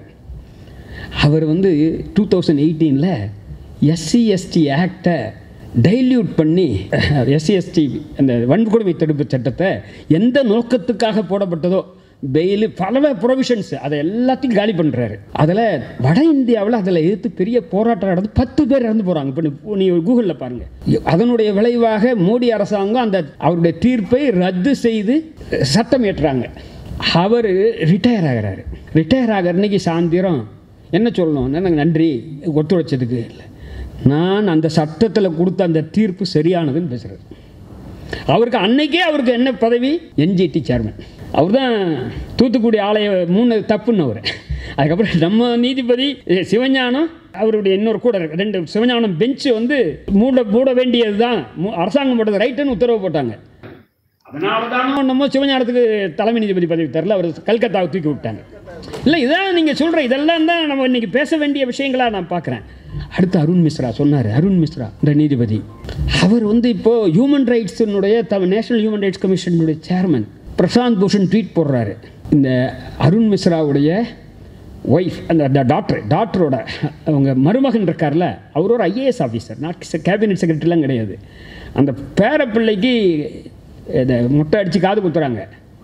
A: அவர் வந்து டூ தௌசண்ட் எயிட்டீனில் எஸ்சி எஸ்டி ஆக்டை டைல்யூட் பண்ணி எஸ்சி எஸ்டி அந்த வன்கொடுமை தடுப்பு சட்டத்தை எந்த நோக்கத்துக்காக போடப்பட்டதோ பெயில் பல ப்ரொவிஷன்ஸ் அதை எல்லாத்தையும் காலி பண்ணுறாரு அதில் வட இந்தியாவில் அதில் எதிர்த்து பெரிய போராட்டம் நடந்து பத்து பேர் இறந்து போகிறாங்க இப்போ நீ- நீ கூகுளில் பாருங்கள் அதனுடைய விளைவாக மோடி அரசாங்கம் அந்த அவருடைய தீர்ப்பை ரத்து செய்து சட்டம் ஏற்றுறாங்க அவர் ரிட்டையர் ஆகிறாரு ரிட்டையர் ஆகிற அன்னைக்கு சாயந்தரம் என்ன சொல்லணும் எனக்கு நன்றி ஒத்துழைச்சதுக்கு இல்லை நான் அந்த சட்டத்தில் கொடுத்த அந்த தீர்ப்பு சரியானதுன்னு பேசுகிறார் அவருக்கு அன்னைக்கே அவருக்கு என்ன பதவி என்ஜிடி சேர்மன் அவர் தான் தூத்துக்குடி ஆலய மூணு தப்புன்னு அவர் அதுக்கப்புறம் நம்ம நீதிபதி எ, சிவஞானம் அவருடைய இன்னொரு கூட இருக்கு. ரெண்டு சிவஞானம் பெஞ்சு வந்து மூட மூட வேண்டியது தான் அரசாங்கம் போட்டது ரைட்டுன்னு உத்தரவு போட்டாங்க அதனால தானோ நம்ம சிவஞானத்துக்கு தலைமை நீதிபதி பதவி தரல அவர் கல்கத்தாவை தூக்கி விட்டாங்க இல்லை இதான் நீங்கள் சொல்கிற இதெல்லாம் தான் நம்ம இன்னைக்கு பேச வேண்டிய விஷயங்களாக நான் பார்க்குறேன் அடுத்து அருண் மிஸ்ரா சொன்னார் அருண் மிஸ்ரா என்ற நீதிபதி அவர் வந்து இப்போது ஹியூமன் ரைட்ஸினுடைய த நேஷனல் ஹியூமன் ரைட்ஸ் கமிஷனுடைய சேர்மன் பிரசாந்த் பூஷன் ட்வீட் போடுறாரு இந்த அருண் மிஸ்ராவுடைய ஒய்ஃப் அந்த அந்த டாக்டர் டாக்டரோட அவங்க மருமகன் இருக்கார்ல அவர் ஒரு ஐஏஎஸ் ஆஃபீஸர் நாட் கேபினட் செக்ரட்டரிலாம் கிடையாது அந்த பேர பிள்ளைக்கு இதை முட்டை அடித்து காது குத்துறாங்க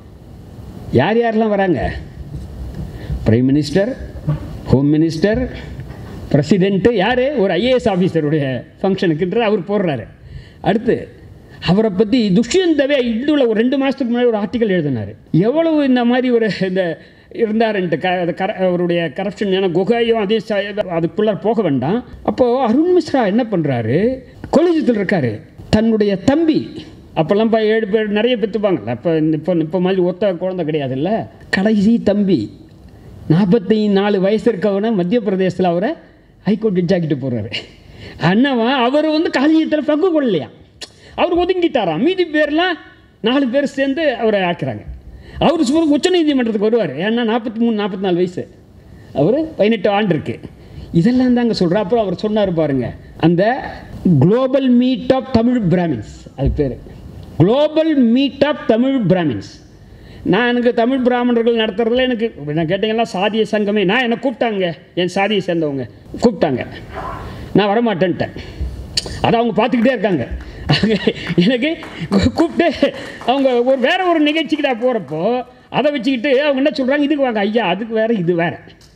A: யார் யாரெல்லாம் வராங்க prime minister home minister president யார் ஒரு ஐஏஎஸ் ஆஃபீஸருடைய ஃபங்க்ஷனுக்குன்ற அவர் போடுறாரு அடுத்து அவரை பற்றி துஷ்யந்தவே இந்துவில் ஒரு ரெண்டு மாதத்துக்கு முன்னாடி ஒரு ஆர்டிக்கல் எழுதினார் எவ்வளவு இந்த மாதிரி ஒரு இந்த இருந்தாருன்ட்டு க அது கர அவருடைய கரப்ஷன் ஏன்னா குகையும் அதே ச- அதுக்குள்ளே போக வேண்டாம் அப்போது அருண் மிஸ்ரா என்ன பண்ணுறாரு கொலிஜத்தில் இருக்காரு தன்னுடைய தம்பி அப்போல்லாம் இப்போ ஏழு பேர் நிறைய பெற்றுப்பாங்கல்ல அப்போ இப்போ இப்போ மாதிரி ஒத்த குழந்தை கிடையாதுல்ல கடைசி தம்பி நாற்பத்தி நாலு வயசு இருக்கவனை மத்திய பிரதேசத்தில் அவரை ஹைகோர்ட் ஜட்ஜ் ஆக்கிட்டு போகிறாரு அண்ணவன் அவர் வந்து காலியத்தில் பங்கு கொள்ளலையா அவர் ஒதுங்கிட்டாராம் மீதி பேர்லாம் நாலு பேர் சேர்ந்து அவரை ஆக்குறாங்க அவர் சும்மா உச்ச நீதிமன்றத்துக்கு வருவார் ஏன்னா நாற்பத்தி மூணு நாற்பத்தி நாலு வயசு அவர் பதினெட்டு ஆண்டு இருக்கு இதெல்லாம் தாங்க சொல்கிறேன் அப்புறம் அவர் சொன்னார் பாருங்க அந்த global meet of Tamil Brahmins அது பேர் global meet of Tamil Brahmins நான் எனக்கு தமிழ் பிராமணர்கள் நடத்துறதுல எனக்கு நான் கேட்டிங்கன்னா சாதிய சங்கமே நான் என்னை கூப்பிட்டாங்க என் சாதியை சேர்ந்தவங்க கூப்பிட்டாங்க நான் வரமாட்டேன்ட்டேன் அதை அவங்க பார்த்துக்கிட்டே இருக்காங்க அவங்க எனக்கு கூ- கூப்பிட்டு அவங்க ஒரு வேற ஒரு நிகழ்ச்சிக்கு நான் போகிறப்போ அதை வச்சுக்கிட்டு அவங்க என்ன சொல்கிறாங்க இதுக்கு வாங்க ஐயா அதுக்கு வேற இது வேற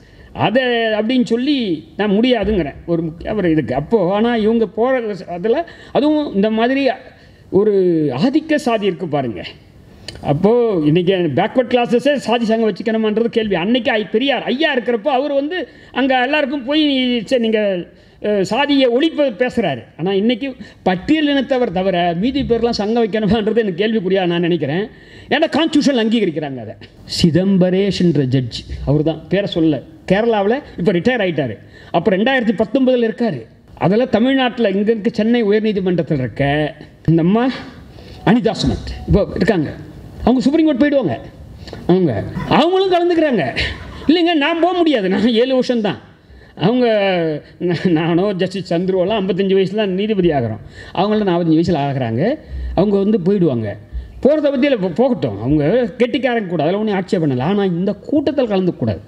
A: அதை அப்படின்னு சொல்லி நான் முடியாதுங்கிறேன் ஒரு முக்கிய ஒரு இதுக்கு அப்போது ஆனால் இவங்க போகிற அதில் அதுவும் இந்த மாதிரி ஒரு ஆதிக்க சாதி இருக்கு பாருங்க அப்போது இன்றைக்கி பேக்வர்ட் கிளாஸஸே சாதி சங்கம் வச்சுக்கணுமான்றது கேள்வி அன்னைக்கு ஐ பெரியார் ஐயா இருக்கிறப்போ அவர் வந்து அங்கே எல்லாருக்கும் போய் சரி நீங்கள் சாதியை ஒழிப்பு பேசுகிறாரு ஆனால் இன்றைக்கி பட்டியல் இனத்தவர் தவிர மீதி பேர்லாம் சங்கம் வைக்கணுமான்றது எனக்கு கேள்விக்குறியா நான் நினைக்கிறேன் ஏன்னா கான்ஸ்டியூஷன் அங்கீகரிக்கிறாங்க அதை சிதம்பரேஷ்ன்ற ஜட்ஜ் அவர் தான் பேரை சொல்ல கேரளாவில் இப்போ ரிட்டையர் ஆயிட்டாரு அப்போ ரெண்டாயிரத்தி பத்தொன்பதில் இருக்கார் அதில் தமிழ்நாட்டில் இங்கே இருக்க சென்னை உயர்நீதிமன்றத்தில் இருக்க இந்த அம்மா அனிதா சுமத் இப்போ இருக்காங்க அவங்க சுப்ரீம் கோர்ட் போயிடுவாங்க அவங்க அவங்களும் கலந்துக்கிறாங்க இல்லைங்க நான் போக முடியாது நான் ஏழு வருஷம் தான் அவங்க நா- நானோ ஜஸ்டிஸ் சந்துருவெல்லாம் ஐம்பத்தஞ்சு வயசுல நீதிபதி ஆகிறோம் அவங்களாம் நாற்பத்தஞ்சு வயசில் ஆகுறாங்க அவங்க வந்து போயிடுவாங்க போகிறத பற்றியில் போகட்டும் அவங்க கெட்டிக்காரங்க கூட அதில் ஒன்றும் ஆட்சேபம் பண்ணல ஆனால் இந்த கூட்டத்தில் கலந்துக்கூடாது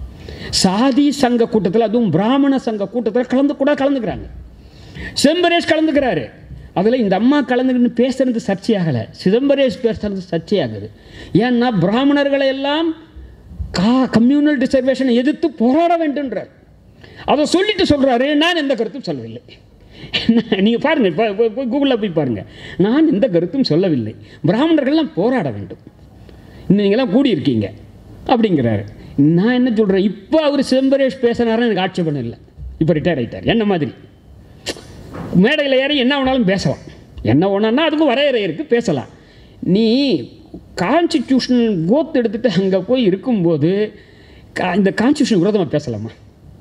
A: சாதி சங்க கூட்டத்தில் அதுவும் பிராமண சங்க கூட்டத்தில் கலந்து கூட கலந்துக்கிறாங்க சிதம்பரேஷ் கலந்துக்கிறாரு அதில் இந்த அம்மா கலந்துக்கிட்டு பேசுறது சர்ச்சையாகலை சிதம்பரேஷ் பேசுறது சர்ச்சையாகுது ஏன்னா பிராமணர்களை எல்லாம் கா கம்யூனல் ரிசர்வேஷனை எதிர்த்து போராட வேண்டும்ன்றார் அதை சொல்லிட்டு சொல்கிறாரு நான் எந்த கருத்தும் சொல்லவில்லை நீங்கள் பாருங்கள் இப்போ கூகுளில் போய் பாருங்கள் நான் எந்த கருத்தும் சொல்லவில்லை பிராமணர்கள்லாம் போராட வேண்டும் இன்னும் நீங்களாம் கூடியிருக்கீங்க அப்படிங்கிறாரு நான் என்ன சொல்கிறேன் இப்போ அவர் சிதம்பரேஷ் பேசினாருன்னு எனக்கு ஆட்சேபணம் இல்லை இப்போ ரிட்டையர் ஆயிட்டார் என்ன மாதிரி மேடையில் ஏறி என்ன வேணாலும் பேசலாம் என்ன வேணான்னா அதுக்கும் வரையறை இருக்குது பேசலாம் நீ கான்ஸ்டிடியூஷன் கோத்து எடுத்துகிட்டு அங்கே போய் இருக்கும்போது கா- இந்த கான்ஸ்டியூஷன் விரோதமாக பேசலாமா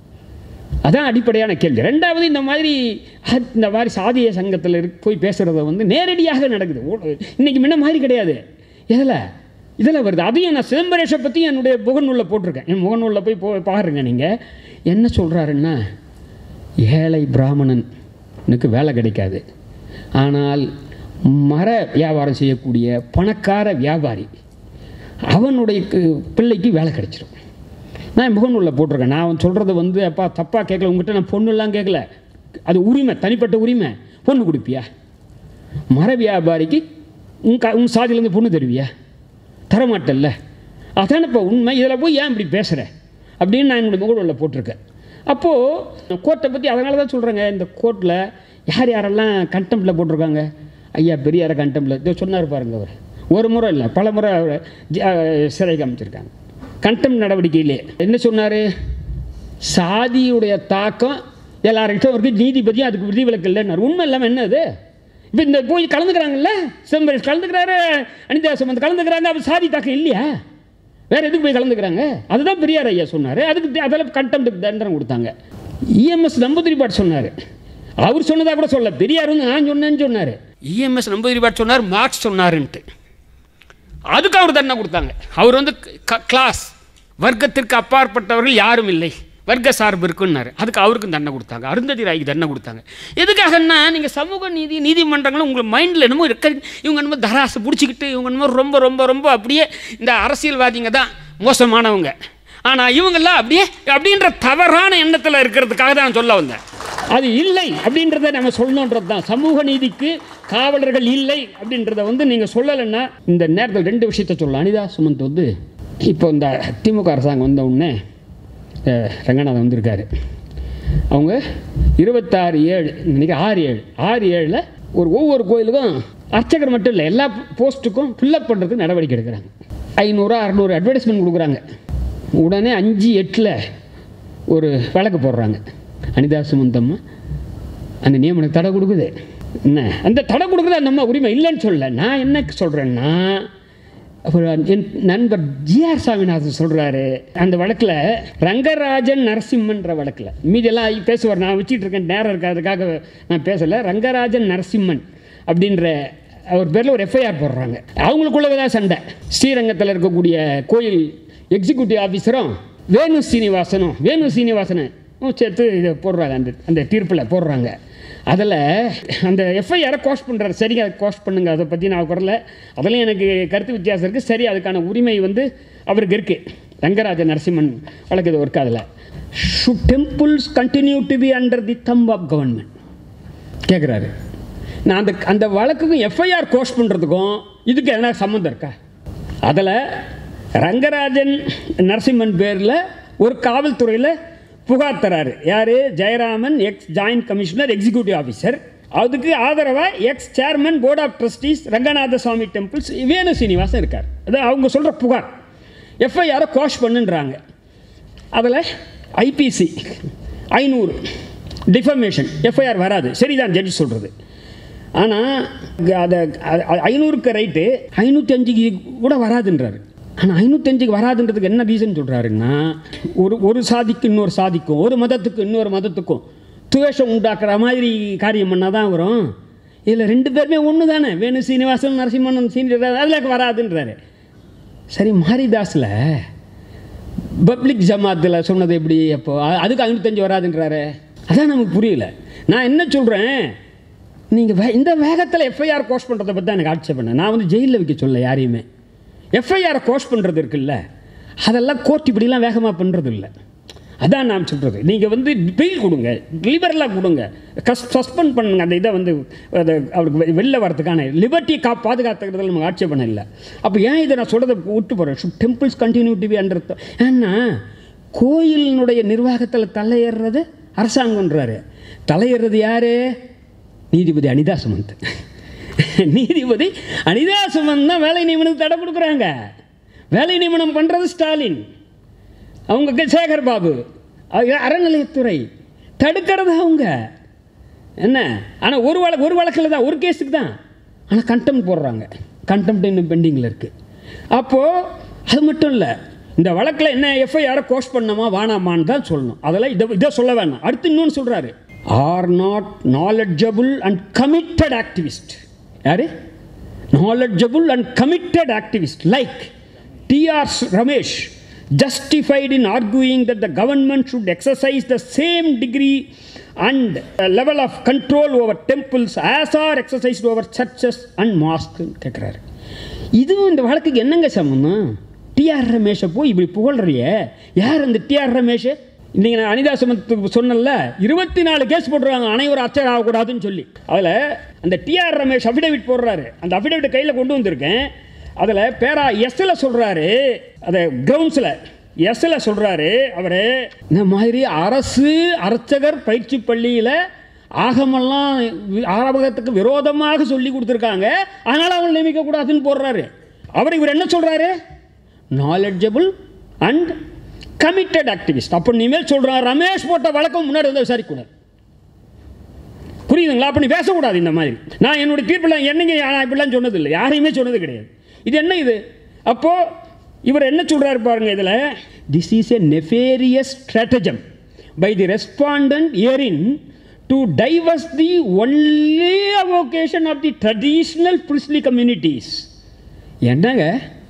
A: அதான் அடிப்படையான கேள்வி ரெண்டாவது இந்த மாதிரி அஹ், இந்த மாதிரி சாதிய சங்கத்தில் இருக்கு போய் பேசுகிறத வந்து நேரடியாக நடக்குது ஓ- இன்னைக்கு முன்ன மாதிரி கிடையாது எதில் இதில் வருது அதையும் நான் சிதம்பரேஷை பற்றி என்னுடைய முகநூலில் போட்டிருக்கேன் என் முகநூலில் போய் போ பாருங்க நீங்கள் என்ன சொல்கிறாருன்னா ஏழை பிராமணனுக்கு வேலை கிடைக்காது ஆனால் மர வியாபாரம் செய்யக்கூடிய பணக்கார வியாபாரி அவனுடைய கு- பிள்ளைக்கு வேலை கிடைச்சிரும் நான் முகநூலில் போட்டிருக்கேன் நான் அவன் சொல்கிறத வந்து அப்பா தப்பாக கேட்கல உங்ககிட்ட நான் பொண்ணுலாம் கேட்கல அது உரிமை தனிப்பட்ட உரிமை பொண்ணு கொடுப்பியா மர வியாபாரிக்கு உன் க உன் சாதியிலேருந்து பொண்ணு தருவியா தரமாட்டல்ல அதானே இப்போ உண்மை இதில் போய் ஏன் இப்படி பேசுகிற அப்படின்னு நான் என்னுடைய முகநூலில் போட்டிருக்கேன் அப்போது கோர்ட்டை பற்றி அதனால தான் சொல்கிறேங்க இந்த கோர்ட்டில் யார் யாரெல்லாம் கண்டெம்ட்டில் போட்டிருக்காங்க ஐயா பெரியார கண்டெம்ட்டில் இதோ சொன்னார் பாருங்க அவர் ஒரு முறை இல்லை பல முறை அவரை ஜ- அஹ் சிறை காமிச்சிருக்காங்க கண்டெம் நடவடிக்கையிலே என்ன சொன்னார் சாதியுடைய தாக்கம் எல்லார்கிட்டும் இருக்கு நீதிபதியும் அதுக்கு விதிவிலக்கு இல்லைன்னாரு உண்மை இல்லாமல் என்ன அது இப்போ இந்த போய் கலந்துக்கிறாங்கல்ல சிதம்பரம் கலந்துக்கிறாரு அனிதாசம் வந்து கலந்துக்கிறாங்க அப்போ சாதி தாக்கம் இல்லையா வேற எதுக்கு போய் கலந்துக்கிறாங்க அதுதான் பெரியார் ஐயா சொன்னார் அதுக்கு தி- அதெல்லாம் கண்டெம்ட் தண்டனை கொடுத்தாங்க இஎம்எஸ் நம்பூதிரி பாட் சொன்னார் அவர் சொன்னதா கூட சொல்ல பெரியார் வந்து நான் சொன்னேன்னு சொன்னார் இஎம்எஸ் நம்பூதிரி பாட் சொன்னார் மார்க்ஸ் சொன்னாருன்ட்டு அதுக்கு அவர் தண்டனை கொடுத்தாங்க அவர் வந்து க- கிளாஸ் வர்க்கத்திற்கு அப்பாற்பட்டவர்கள் யாரும் இல்லை வர்க்க சார்பு இருக்குன்னாரு அதுக்கு அவருக்கும் தண்டனை கொடுத்தாங்க அருந்ததி ராய்க்கு தண்டனை கொடுத்தாங்க எதுக்காகன்னா நீங்கள் சமூக நீதி நீதிமன்றங்களும் உங்கள் மைண்டில் என்னமோ இருக்க இவங்க என்னமோ தராசு பிடிச்சிக்கிட்டு இவங்க என்னமோ ரொம்ப ரொம்ப ரொம்ப அப்படியே இந்த அரசியல்வாதிங்க தான் மோசமானவங்க ஆனால் இவங்கெல்லாம் அப்படியே அப்படின்ற தவறான எண்ணத்தில் இருக்கிறதுக்காக தான் நான் சொல்ல வந்தேன் அது இல்லை அப்படின்றத நம்ம சொல்லணுன்றது தான் சமூக நீதிக்கு காவலர்கள் இல்லை அப்படின்றத வந்து நீங்கள் சொல்லலைன்னா இந்த நேரத்தில் ரெண்டு விஷயத்த சொல்லலாம் அனிதா சுமந்த் வந்து இப்போ இந்த திமுக அரசாங்கம் வந்த உடனே அஹ், ரங்கநாதன் வந்திருக்காரு அவங்க இருபத்தாறு ஏழு இன்னைக்கு ஆறு ஏழு ஆறு ஏழில் ஒரு ஒவ்வொரு கோயிலுக்கும் அர்ச்சகர் மட்டும் இல்லை எல்லா போஸ்ட்டுக்கும் ஃபில்லப் பண்ணுறதுக்கு நடவடிக்கை எடுக்கிறாங்க ஐநூறு அறநூறு அட்வர்டைஸ்மெண்ட் கொடுக்குறாங்க உடனே அஞ்சு எட்டில் ஒரு வழக்கு போடுறாங்க அனிதா சுமந்தம்மா அந்த நியமனத்துக்கு தடை கொடுக்குது என்ன அந்த தடை கொடுக்குறது அந்த அம்மா உரிமை இல்லைன்னு சொல்லல நான் என்ன சொல்கிறேன்னா அப்புறம் என் நண்பர் ஜிஆர் சாமிநாதன் சொல்கிறாரு அந்த வழக்கில் ரங்கராஜன் நரசிம்மன்ற வழக்கில் மீதியெல்லாம் பேசுவார் நான் வச்சுட்டு இருக்கேன் நேரம் இருக்காதுக்காக நான் பேசலை ரங்கராஜன் நரசிம்மன் அப்படின்ற அவர் பேரில் ஒரு எஃப்ஐஆர் போடுறாங்க அவங்களுக்குள்ள தான் சண்டை ஸ்ரீரங்கத்தில் இருக்கக்கூடிய கோயில் எக்ஸிக்யூட்டிவ் ஆஃபீஸரும் வேணு சீனிவாசனும் வேணு சீனிவாசனும் சேர்த்து இதை போடுறாங்க அந்த அந்த தீர்ப்பில் போடுறாங்க அதில் அந்த எஃப்ஐஆரை கோஷ் பண்ணுறாரு சரி அதை கோஷ் பண்ணுங்க அதை பற்றி நான் வரல அதுலேயும் எனக்கு கருத்து வித்தியாசம் இருக்குது சரி அதுக்கான உரிமை வந்து அவருக்கு இருக்குது ரங்கராஜ நரசிம்மன் வழக்கு இது இருக்கு அதில் should temples continue to be under the thumb of government கேட்குறாரு நான் அந்த அந்த வழக்குக்கும் எஃப்ஐஆர் கோஷ் பண்ணுறதுக்கும் இதுக்கு எதனா சம்மந்தம் இருக்கா அதில் ரங்கராஜன் நரசிம்மன் பேரில் ஒரு காவல்துறையில் புகார் தராரு யார் Jayaraman ex joint commissioner executive officer அதுக்கு ஆதரவாக ex chairman board of trustees Ranganatha Swamy temples Venu Srinivasan இருக்கார் அது அவங்க சொல்கிற புகார் எஃப்ஐஆரை கோஷ் பண்ணுன்றாங்க அதில் ஐபிசி ஐநூறு டிஃபமேஷன் எஃப்ஐஆர் வராது சரிதான் ஜட்ஜ் சொல்கிறது ஆனால் அதை ஐநூறுக்கு ரைட்டு ஐநூற்றி அஞ்சுக்கு கூட வராதுன்றாரு ஆனால் ஐநூற்றஞ்சுக்கு வராதுன்றதுக்கு என்ன ரீசன் சொல்கிறாருன்னா ஒரு ஒரு சாதிக்கு இன்னொரு சாதிக்கும் ஒரு மதத்துக்கு இன்னொரு மதத்துக்கும் துவேஷம் உண்டாக்குற மாதிரி காரியம் பண்ணால் தான் வரும் இதில் ரெண்டு பேருமே ஒன்று தானே வேணு சீனிவாசன் நரசிம்மன் சீனி அதில் வராதுன்றாரு சரி மாரிதாஸில் பப்ளிக் ஜமாத்தில் சொன்னது எப்படி அப்போ அ- அதுக்கு ஐநூத்தஞ்சு வராதுன்றாரு அதான் நமக்கு புரியல நான் என்ன சொல்கிறேன் நீங்கள் வே இந்த வேகத்தில் எஃப்ஐஆர் கோஷ் பண்ணுறதை பற்றி தான் எனக்கு ஆட்சேபனை நான் வந்து ஜெயிலில் வைக்க சொல்ல யாரையுமே எஃப்ஐஆரை கோஷ் பண்ணுறது இருக்குல்ல அதெல்லாம் கோர்ட் இப்படிலாம் வேகமாக பண்ணுறது இல்லை அதான் நான் சொல்கிறது நீங்கள் வந்து பெயில் கொடுங்க லிபரலாக கொடுங்க கஸ் சஸ்பெண்ட் பண்ணுங்க அந்த இதை வந்து அதை அவருக்கு வெ- வெளில வரதுக்கான லிபர்ட்டி கா பாதுகாத்துக்கிறதுல நமக்கு ஆட்சேபணம் இல்லை அப்போ ஏன் இதை நான் சொல்கிறத விட்டு போகிறேன் should temples continue to be under ஏன்னா கோயிலினுடைய நிர்வாகத்தில் தலையேறுறது அரசாங்கன்றாரு தலையேறது யார் நீதிபதி அனிதா சுமந்த் நீதிபதி அனிதா சுமந்த் தான் வேலை நியமனத்துக்கு தடை கொடுக்குறாங்க வேலை நியமனம் பண்ணுறது ஸ்டாலின் அவங்க க- சேகர் பாபு அ- அறநிலையத்துறை தடுக்கிறது அவங்க என்ன ஆனால் ஒரு வழக்கு ஒரு வழக்கில் தான் ஒரு கேஸுக்கு தான் ஆனால் கண்டெம்ட் போடுறாங்க கண்டெம்ட் இன்னும் பெண்டிங்கில் இருக்குது அப்போது அது மட்டும் இல்லை இந்த வழக்கில் என்ன எஃப்ஐஆரை கோஷ் பண்ணமா வானாமான்னு தான் சொல்லணும் அதெல்லாம் இதை இதை சொல்ல வேணாம் அடுத்து இன்னொன்று சொல்கிறாரு are not knowledgeable and committed activist யாரு knowledgeable and committed activist like T.R. Ramesh justified in arguing that the government should exercise the same degree and uh, level of control over temples as are exercised over churches and mosques கேட்குறாரு இதுவும் இந்த வழக்குக்கு என்னங்க சம்மந்தம் TR ரமேஷை போய் இப்படி புகழ்றியே யார் அந்த டிஆர் ரமேஷ் இன்னைக்கு நான் அனிதா சுமத்துக்கு சொன்னல இருபத்தி நாலு கேஸ் போட்டுருவாங்க அனைவரும் அச்சர் ஆகக்கூடாதுன்னு சொல்லி அதில் அந்த டிஆர் ரமேஷ் அஃபிடவிட் போடுறாரு அந்த அஃபிடவிட்டை கையில் கொண்டு வந்திருக்கேன் அதில் பேரா எஸ்ஸில் சொல்கிறாரு அதை கிரவுண்ட்ஸில் எஸ்ஸில் சொல்கிறாரு அவர் இந்த மாதிரி அரசு அர்ச்சகர் பயிற்சி பள்ளியில் ஆகமெல்லாம் வி- ஆரம்பத்துக்கு விரோதமாக சொல்லி கொடுத்துருக்காங்க அதனால் அவங்க நியமிக்கக்கூடாதுன்னு போடுறாரு அவர் இவர் என்ன சொல்கிறாரு நாலெட்ஜபிள் அண்ட் கமிட்டட் ஆக்டிவிஸ்ட் அப்போ இனிமேல் சொல்கிறான் ரமேஷ் போட்ட வழக்கம் முன்னாடி வந்து விசாரிக்கக்கூடாது புரியுதுங்களா அப்போ நீ பேசக்கூடாது இந்த மாதிரி நான் என்னுடைய தீர்ப்பில் என்னைங்க நான் இப்படிலாம் சொன்னது இல்லை யாரையுமே சொன்னது கிடையாது இது என்ன இது அப்போது இவர் என்ன சொல்கிறாரு பாருங்க இதில் this is a nefarious stratagem by the respondent herein to டைவர்ஸ் the only avocation of the traditional priestly communities என்னங்க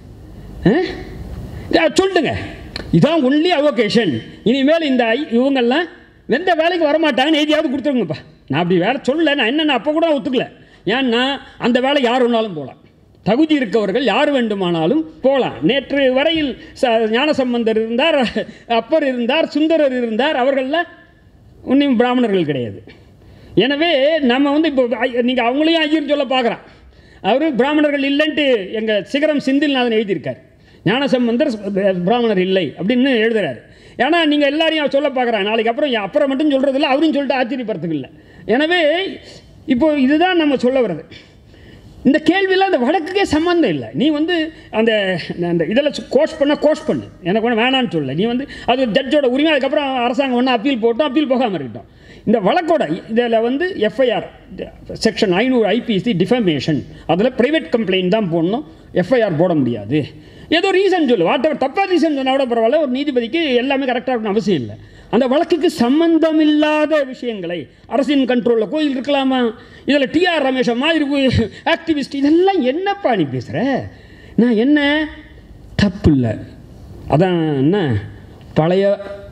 A: ஆ? இதை சொல்லிட்டுங்க இதான் ஒன்லி அவோகேஷன் இனிமேல் இந்த ஐ- இவங்கெல்லாம் எந்த வேலைக்கு வரமாட்டாங்கன்னு எழுதியாவது கொடுத்துருங்கப்பா நான் அப்படி வேலை சொல்லலை நான் என்னென்ன அப்போ கூட ஒத்துக்கல ஏன்னா அந்த வேலை யார் வேணாலும் போகலாம் தகுதி இருக்கவர்கள் யார் வேண்டுமானாலும் போகலாம் நேற்று வரையில் ச ஞானசம்பந்தர் இருந்தார் அப்பர் இருந்தார் சுந்தரர் இருந்தார் அவர்கள்லாம் இன்னும் பிராமணர்கள் கிடையாது எனவே நம்ம வந்து இப்போ நீங்கள் அவங்களையும் ஐயர் சொல்ல பார்க்குறான் அவர் பிராமணர்கள் இல்லைன்ட்டு எங்கள் சிகரம் செந்தில்நாதன் எழுதியிருக்கார் ஞானசம்பந்தர் பிராமணர் இல்லை அப்படின்னு எழுதுறாரு ஏன்னா நீங்கள் எல்லாரையும் சொல்ல பார்க்குறாங்க நாளைக்கு அப்புறம் என் அப்புறம் மட்டும் சொல்கிறது இல்லை அவரையும் சொல்லிட்டு ஆச்சரியப்படுறதுக்கு இல்லை எனவே இப்போ இதுதான் நம்ம சொல்ல வர்றது இந்த கேள்வியில் அந்த வழக்குக்கே சம்மந்தம் இல்லை நீ வந்து அந்த அந்த இதில் கோஷ் பண்ண கோஷ் பண்ணு எனக்கு ஒன்று வேணான்னு சொல்ல நீ வந்து அது ஜட்ஜோட உரிமை அதுக்கப்புறம் அரசாங்கம் ஒன்று அப்பீல் போட்டோம் அப்பீல் போகாமல் இருக்கட்டும் இந்த வழக்கோட இதில் வந்து எஃப்ஐஆர் செக்ஷன் ஐநூறு ஐபிசி டிஃபமேஷன் அதில் ப்ரைவேட் கம்ப்ளைண்ட் தான் போடணும் எஃப்ஐஆர் போட முடியாது ஏதோ ரீசன் சொல்லு வாட் எவர் தப்பாக ரீசன் சொன்னால் கூட பரவாயில்ல ஒரு நீதிபதிக்கு எல்லாமே கரெக்டாக இருக்கணும் அவசியம் இல்லை அந்த வழக்குக்கு சம்பந்தமில்லாத விஷயங்களை அரசின் கண்ட்ரோலில் கோயில் இருக்கலாமா இதில் டிஆர் ரமேஷ் மாதிரி ஆக்டிவிஸ்ட் இதெல்லாம் என்னப்பா நீ பேசுகிற நான் என்ன தப்பு இல்லை அதான் என்ன பழைய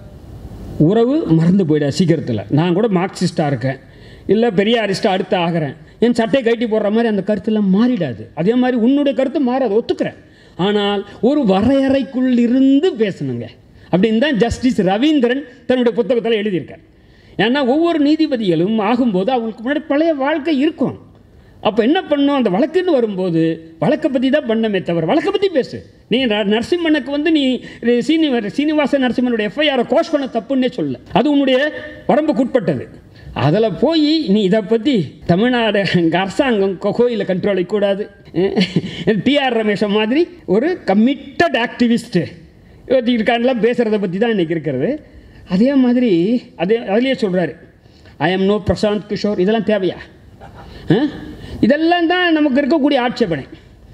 A: உறவு மறந்து போயிட சீக்கிரத்தில் நான் கூட மார்க்சிஸ்டாக இருக்கேன் இல்லை பெரியாரிஸ்டாக அடுத்து ஆகிறேன் என் சட்டையை கட்டி போடுற மாதிரி அந்த கருத்தெல்லாம் மாறிடாது அதே மாதிரி உன்னுடைய கருத்து மாறாது ஒத்துக்கிறேன் ஆனால் ஒரு வரையறைக்குள் இருந்து பேசணுங்க அப்படின்னு தான் ஜஸ்டிஸ் ரவீந்திரன் தன்னுடைய புத்தகத்தில் எழுதியிருக்கார் ஏன்னா ஒவ்வொரு நீதிபதிகளும் ஆகும்போது அவங்களுக்கு முன்னாடி பழைய வாழ்க்கை இருக்கும் அப்போ என்ன பண்ணணும் அந்த வழக்குன்னு வரும்போது வழக்கை பற்றி தான் பண்ணமே தவிர வழக்கை பற்றி பேசு நீ ந- நரசிம்மனுக்கு வந்து நீ சீனி சீனிவாச நரசிம்மனுடைய எஃப்ஐஆரை கோஷ் பண்ண தப்புன்னே சொல்ல அது உன்னுடைய வரம்புக்கு உட்பட்டது அதில் போய் நீ இதை பற்றி தமிழ்நாடு எங்கள் அரசாங்கம் கோயிலில் கண்ட்ரோல் வைக்கக்கூடாது டிஆர் ரமேஷ் மாதிரி ஒரு கமிட்டட் ஆக்டிவிஸ்ட்டு இருக்கான்லாம் பேசுகிறத பற்றி தான் இன்றைக்கி இருக்கிறது அதே மாதிரி அதே அதுலேயே சொல்கிறாரு I am no Prashant Kishor இதெல்லாம் தேவையா ஆ? இதெல்லாம் தான் நமக்கு இருக்கக்கூடிய ஆட்சேபனை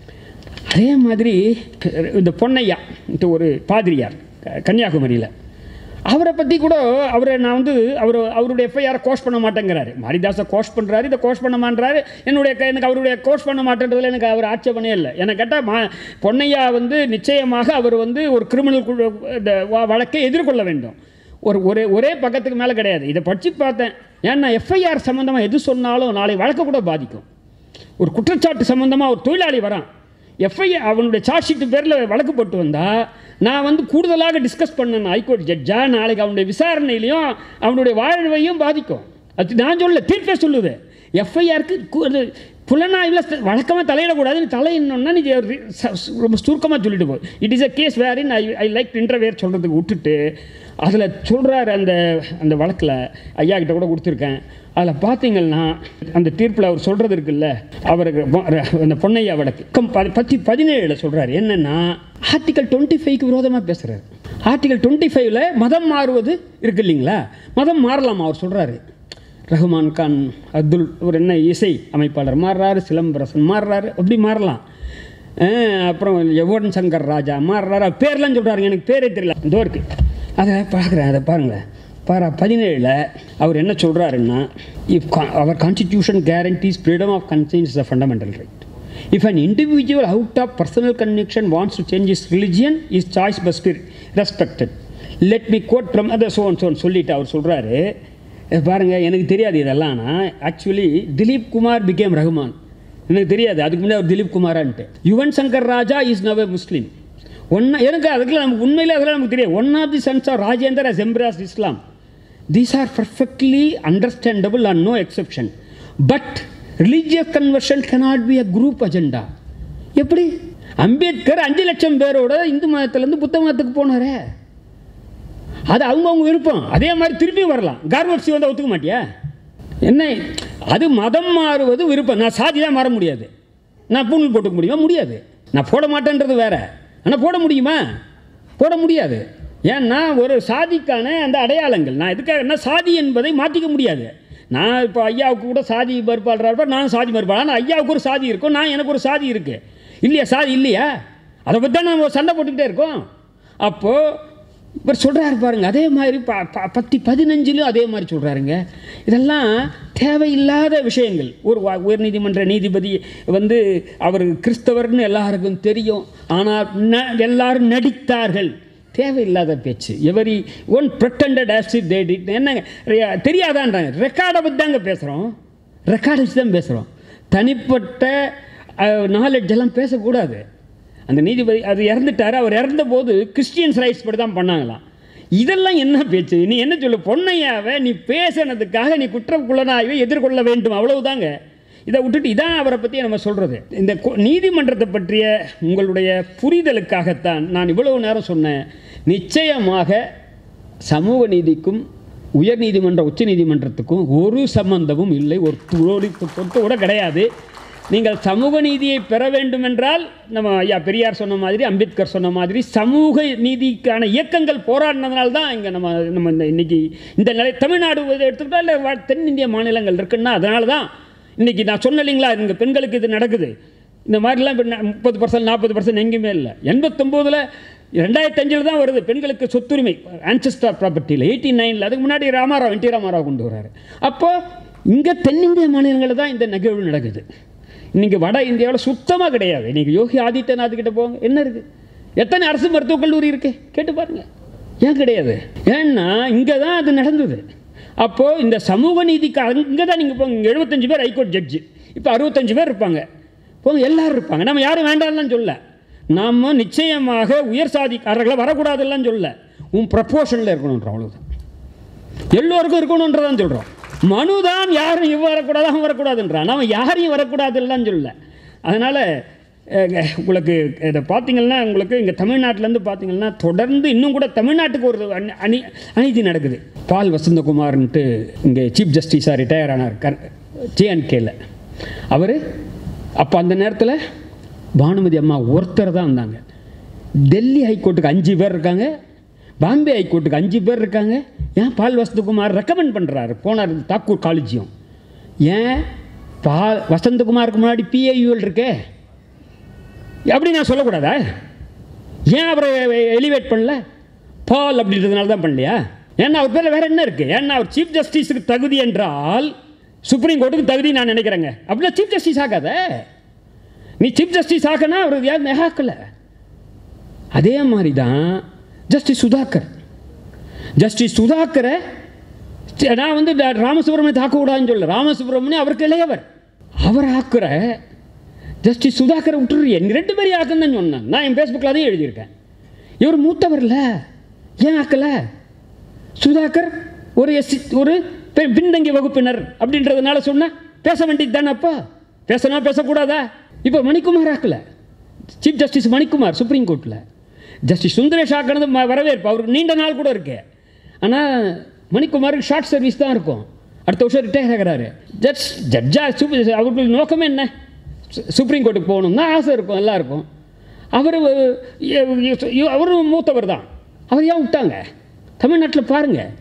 A: அதே மாதிரி இந்த பொன்னையா இந்த ஒரு பாதிரியார் க- கன்னியாகுமரியில் அவரை பற்றி கூட அவரை நான் வந்து அவர் அவருடைய எஃப்ஐஆரை கோஷ் பண்ண மாட்டேங்கிறாரு மாரிதாஸை கோஷ் பண்ணுறாரு இதை கோஷ் பண்ண மாட்டேறாரு என்னுடைய க- எனக்கு அவருடைய கோஷ் பண்ண மாட்டேன்றதுல எனக்கு அவர் ஆட்சேபனே இல்லை எனக்கு கேட்டால் மா பொன்னையா வந்து நிச்சயமாக அவர் வந்து ஒரு கிரிமினல் குழு இந்த வ- வழக்கை எதிர்கொள்ள வேண்டும் ஒரு ஒரே ஒரே பக்கத்துக்கு மேலே கிடையாது இதை படித்து பார்த்தேன் ஏன்னா எஃப்ஐஆர் சம்மந்தமாக எது சொன்னாலும் நாளை வழக்கை கூட பாதிக்கும் ஒரு குற்றச்சாட்டு சம்மந்தமாக ஒரு தொழிலாளி வரான் எஃப்ஐஆர் அவனுடைய சார்ஜ் ஷீட்டு பேரில் வழக்கு போட்டு வந்தால் நான் வந்து கூடுதலாக டிஸ்கஸ் பண்ணேன் ஹைகோர்ட் ஜட்ஜா நாளைக்கு அவனுடைய விசாரணையிலையும் அவனுடைய வாழ்வையும் பாதிக்கும் அது நான் சொல்ல தீர்ப்பே சொல்லுது எஃப்ஐஆருக்கு புலனாய்வில் வழக்கமாக தலையிடக்கூடாதுன்னு தலையிடணும்னா நீ ரி- ச- ச- ரொம்ப சுருக்கமாக சொல்லிட்டு போ it is a case wherein I I like இன்டர்வேர் சொல்கிறதுக்கு விட்டுட்டு அதில் சொல்கிறாரு அந்த அந்த வழக்கில் ஐயா கிட்ட கூட கொடுத்துருக்கேன் அதில் பார்த்தீங்கன்னா அந்த தீர்ப்பில் அவர் சொல்கிறது இருக்குல்ல அவருக்கு பொ- அந்த பொன்னையா வழக்கு கம் ப- பத்தி பதினேழில் சொல்கிறாரு என்னென்னா ஆர்டிகல் டுவெண்ட்டி ஃபைவ்க்கு விரோதமாக பேசுகிறாரு ஆர்டிகல் டுவெண்ட்டி ஃபைவ்ல மதம் மாறுவது இருக்கு இல்லைங்களா மதம் மாறலாமா அவர் சொல்கிறாரு ரஹ்மான் கான் அப்துல் ஒரு என்ன இசை அமைப்பாளர் மாறுறாரு சிலம்பரசன் மாறுறாரு அப்படி மாறலாம் அஹ், அப்புறம் யுவன் சங்கர் ராஜா மாறாரா பேர்லாம் சொல்கிறாருங்க எனக்கு பேரே தெரியல இதோ இருக்கு அதை பார்க்குறேன் அதை பாருங்களேன் பாரா பதினேழில் அவர் என்ன சொல்கிறாருன்னா if our constitution guarantees freedom of conscience is a fundamental right if an individual out of personal conviction wants to change his religion his choice பஸ் be respected let me quote from அதை சோன் சோன் சொல்லிட்டு அவர் சொல்கிறாரு பாருங்கள் எனக்கு தெரியாது இதெல்லாம் ஆனால் ஆக்சுவலி திலீப் குமார் பிகேம் ரஹ்மான் எனக்கு தெரியாது அதுக்கு முன்னாடி அவர் திலீப் குமாரான்ட்டு Yuvan Shankar Raja is now Muslim ஒன்னா எனக்கு அதுக்குள்ள நமக்கு உண்மையிலே அதெல்லாம் நமக்கு தெரியாது one of the sons of Rajendar has embraced Islam these are perfectly understandable and no exception but religious conversion cannot be a group agenda எப்படி அம்பேத்கர் அஞ்சு லட்சம் பேரோட இந்து மதத்துலேருந்து புத்த மதத்துக்கு போனாரே அது அவங்கவுங்க விருப்பம் அதே மாதிரி திருப்பி வரலாம் கார்வர்சி வந்து ஒத்துக்க மாட்டியா என்ன அது மதம் மாறுவது விருப்பம் நான் சாதி தான் மாற முடியாது நான் பூணூல் போட்டுக்க முடியுமா முடியாது நான் போட மாட்டேன்றது வேற ஆனால் போட முடியுமா போட முடியாது ஏன்னா ஒரு சாதிக்கான அந்த அடையாளங்கள் நான் எதுக்காக என்ன சாதி என்பதை மாற்றிக்க முடியாது நான் இப்போ ஐயாவுக்கு கூட சாதி மறுப்பாளராக நான் சாதி மறுப்பாளர் ஆனால் ஐயாவுக்கு ஒரு சாதி இருக்கும் நான் எனக்கு ஒரு சாதி இருக்குது இல்லையா சாதி இல்லையா அதை பற்றி தான் நம்ம சண்டை போட்டுக்கிட்டே இருக்கோம் அப்போது இவர் சொல்கிறாரு பாருங்க அதே மாதிரி ப ப பத்தி பதினஞ்சிலும் அதே மாதிரி சொல்கிறாருங்க இதெல்லாம் தேவையில்லாத விஷயங்கள் ஒரு வ- உயர்நீதிமன்ற நீதிபதி வந்து அவர் கிறிஸ்தவர்னு எல்லாருக்கும் தெரியும் ஆனால் ந எல்லாரும் நடித்தார்கள் தேவையில்லாத பேச்சு எவரி ஒன் ப்ரட்டண்டட் ஆசிட் தேடிட் என்னங்க ரெ- தெரியாதான்றாங்க ரெக்கார்டை பற்றி தாங்க பேசுகிறோம் ரெக்கார்டை வச்சு தான் பேசுகிறோம் தனிப்பட்ட நாலேஜ் எல்லாம் பேசக்கூடாது அந்த நீதிபதி அது இறந்துட்டார் அவர் இறந்த போது கிறிஸ்டியன்ஸ் ரைட்ஸ் படி தான் பண்ணாங்களாம் இதெல்லாம் என்ன பேச்சு நீ என்ன சொல்லு பொன்னையாவை நீ பேசினதுக்காக நீ குற்றக்குள்ளனாகவே எதிர்கொள்ள வேண்டும் அவ்வளவுதாங்க இதை விட்டுட்டு இதான் அவரை பற்றி நம்ம சொல்கிறது இந்த கொ- நீதிமன்றத்தை பற்றிய உங்களுடைய புரிதலுக்காகத்தான் நான் இவ்வளவு நேரம் சொன்னேன் நிச்சயமாக சமூக நீதிக்கும் உயர் நீதிமன்ற உச்ச நீதிமன்றத்துக்கும் ஒரு சம்பந்தமும் இல்லை ஒரு துளி பொட்டு கூட கிடையாது நீங்கள் சமூக நீதியை பெற வேண்டுமென்றால் நம்ம ஐயா பெரியார் சொன்ன மாதிரி அம்பேத்கர் சொன்ன மாதிரி சமூக நீதிக்கான இயக்கங்கள் போராடினதுனால தான் இங்கே நம்ம நம்ம இந்த இன்னைக்கு இந்த நிலை தமிழ்நாடு இதை எடுத்துக்கிட்டா இல்லை வ- தென்னிந்திய மாநிலங்கள் இருக்குன்னா அதனால தான் இன்னைக்கு நான் சொன்ன இல்லைங்களா இங்கே பெண்களுக்கு இது நடக்குது இந்த மாதிரிலாம் இப்போ முப்பது பர்சன்ட் நாற்பது பர்சன்ட் எங்கேயுமே இல்லை எண்பத்தொம்போதில் ரெண்டாயிரத்தி அஞ்சில் தான் வருது பெண்களுக்கு சொத்துரிமை ஆன்சஸ்டர் ப்ராப்பர்ட்டியில் எயிட்டி நைனில் அதுக்கு முன்னாடி ராமாராவ் என் டி ராமாராவ் கொண்டு வராரு அப்போ இங்கே தென்னிந்திய மாநிலங்களில் தான் இந்த நிகழ்வு நடக்குது இன்னைக்கு வட இந்தியாவில் சுத்தமாக கிடையாது இன்னைக்கு யோகி ஆதித்யநாத் கிட்ட போங்க என்ன இருக்குது எத்தனை அரசு மருத்துவக் கல்லூரி இருக்கு கேட்டு பாருங்க ஏன் கிடையாது ஏன்னா இங்கே தான் அது நடந்தது அப்போது இந்த சமூக நீதிக்கு அங்கே தான் நீங்கள் போங்க இங்கே எழுபத்தஞ்சு பேர் ஹைகோர்ட் ஜட்ஜு இப்போ அறுபத்தஞ்சு பேர் இருப்பாங்க போங்க எல்லாரும் இருப்பாங்க நம்ம யாரும் வேண்டாம்லாம் சொல்ல நாம நிச்சயமாக உயர் சாதிக்காரர்களை வரக்கூடாதுலாம் சொல்ல உன் ப்ரப்போர்ஷனில் இருக்கணுன்ற அவ்வளவுதான் எல்லோருக்கும் இருக்கணுன்றதான் சொல்கிறோம் மனுதான் யாரும் இவ வரக்கூடாது அவன் வரக்கூடாதுன்றான் நாம யாரையும் வரக்கூடாதுலாம் சொல்ல அதனால் உங்களுக்கு இதை பார்த்தீங்கன்னா உங்களுக்கு இங்கே தமிழ்நாட்டிலேருந்து பார்த்தீங்கன்னா தொடர்ந்து இன்னும் கூட தமிழ்நாட்டுக்கு ஒரு அநி அணி அநீதி நடக்குது பால் வசந்தகுமார்ன்ட்டு இங்கே சீஃப் ஜஸ்டிஸாக ரிட்டையர் ஆனார் கர் ஜேஎன்கேல அவர் அப்போ அந்த நேரத்தில் பானுமதி அம்மா ஒருத்தர் தான் இருந்தாங்க டெல்லி ஹைகோர்ட்டுக்கு அஞ்சு பேர் இருக்காங்க பாம்பே ஹைகோர்ட்டுக்கு அஞ்சு பேர் இருக்காங்க ஏன் பால் வசந்தகுமார் ரெக்கமெண்ட் பண்ணுறாரு போனார் தாக்கூர் காலேஜியம் ஏன் பால் வசந்தகுமாருக்கு முன்னாடி பிஏயூஎல் இருக்கே அப்படி நான் சொல்லக்கூடாதா ஏன் அவரை எலிவேட் பண்ணல பால் அப்படின்றதுனால தான் பண்ணலையா ஏன்னா அவர் பேரில் வேற என்ன இருக்குது ஏன்னா அவர் சீஃப் ஜஸ்டிஸுக்கு தகுதி என்றால் சுப்ரீம் கோர்ட்டுக்கு தகுதி நான் நினைக்கிறேங்க அப்படின்னா சீஃப் ஜஸ்டிஸ் ஆகாத நீ சீஃப் ஜஸ்டிஸ் ஆகனா அவர் யார் ஆக்கலை அதே மாதிரி தான் ஜஸ்டிஸ் சுதாகர் ஜஸ்டிஸ் சுதாகரை சரி, நான் வந்து ட- ராமசுப்ரமணியத்தை ஆக்கக்கூடாதுன்னு சொல்ல ராமசுப்ரமணியம் அவருக்கு இளையவர் அவர் ஆக்குற ஜஸ்டிஸ் சுதாகரை விட்டுறிய நீ ரெண்டு பேரையும் ஆக்குன்னு தான் சொன்னேன் நான் என் ஃபேஸ்புக்கில் அதையும் எழுதியிருக்கேன் இவர் மூத்தவர்ல ஏன் ஆக்கலை சுதாகர் ஒரு எஸ்சி ஒரு பெ- பின்தங்கிய வகுப்பினர் அப்படின்றதுனால சொன்ன பேச வேண்டியது தானே அப்பா பேசனா பேசக்கூடாதா இப்போ மணிக்குமார் ஆக்கல சீஃப் ஜஸ்டிஸ் மணிக்குமார் சுப்ரீம் கோர்ட்டில் ஜஸ்டிஸ் சுந்தரேஷ் ஆக்கினது ம- வரவேற்பு அவருக்கு நீண்ட நாள் கூட இருக்கு ஆனால் மணிக்குமாருக்கு ஷார்ட் சர்வீஸ் தான் இருக்கும் அடுத்த வருஷம் ரிட்டையர் ஆகிறாரு ஜட்ஜ் ஜட்ஜா சூப்பர் அவர்களுக்கு நோக்கமே என்ன சு- சுப்ரீம் கோர்ட்டுக்கு போகணும்னா ஆசை இருக்கும் எல்லாம் இருக்கும் அவர் அவரும் மூத்தவர் தான் அவர் ஏன் விட்டாங்க தமிழ்நாட்டில் பாருங்கள்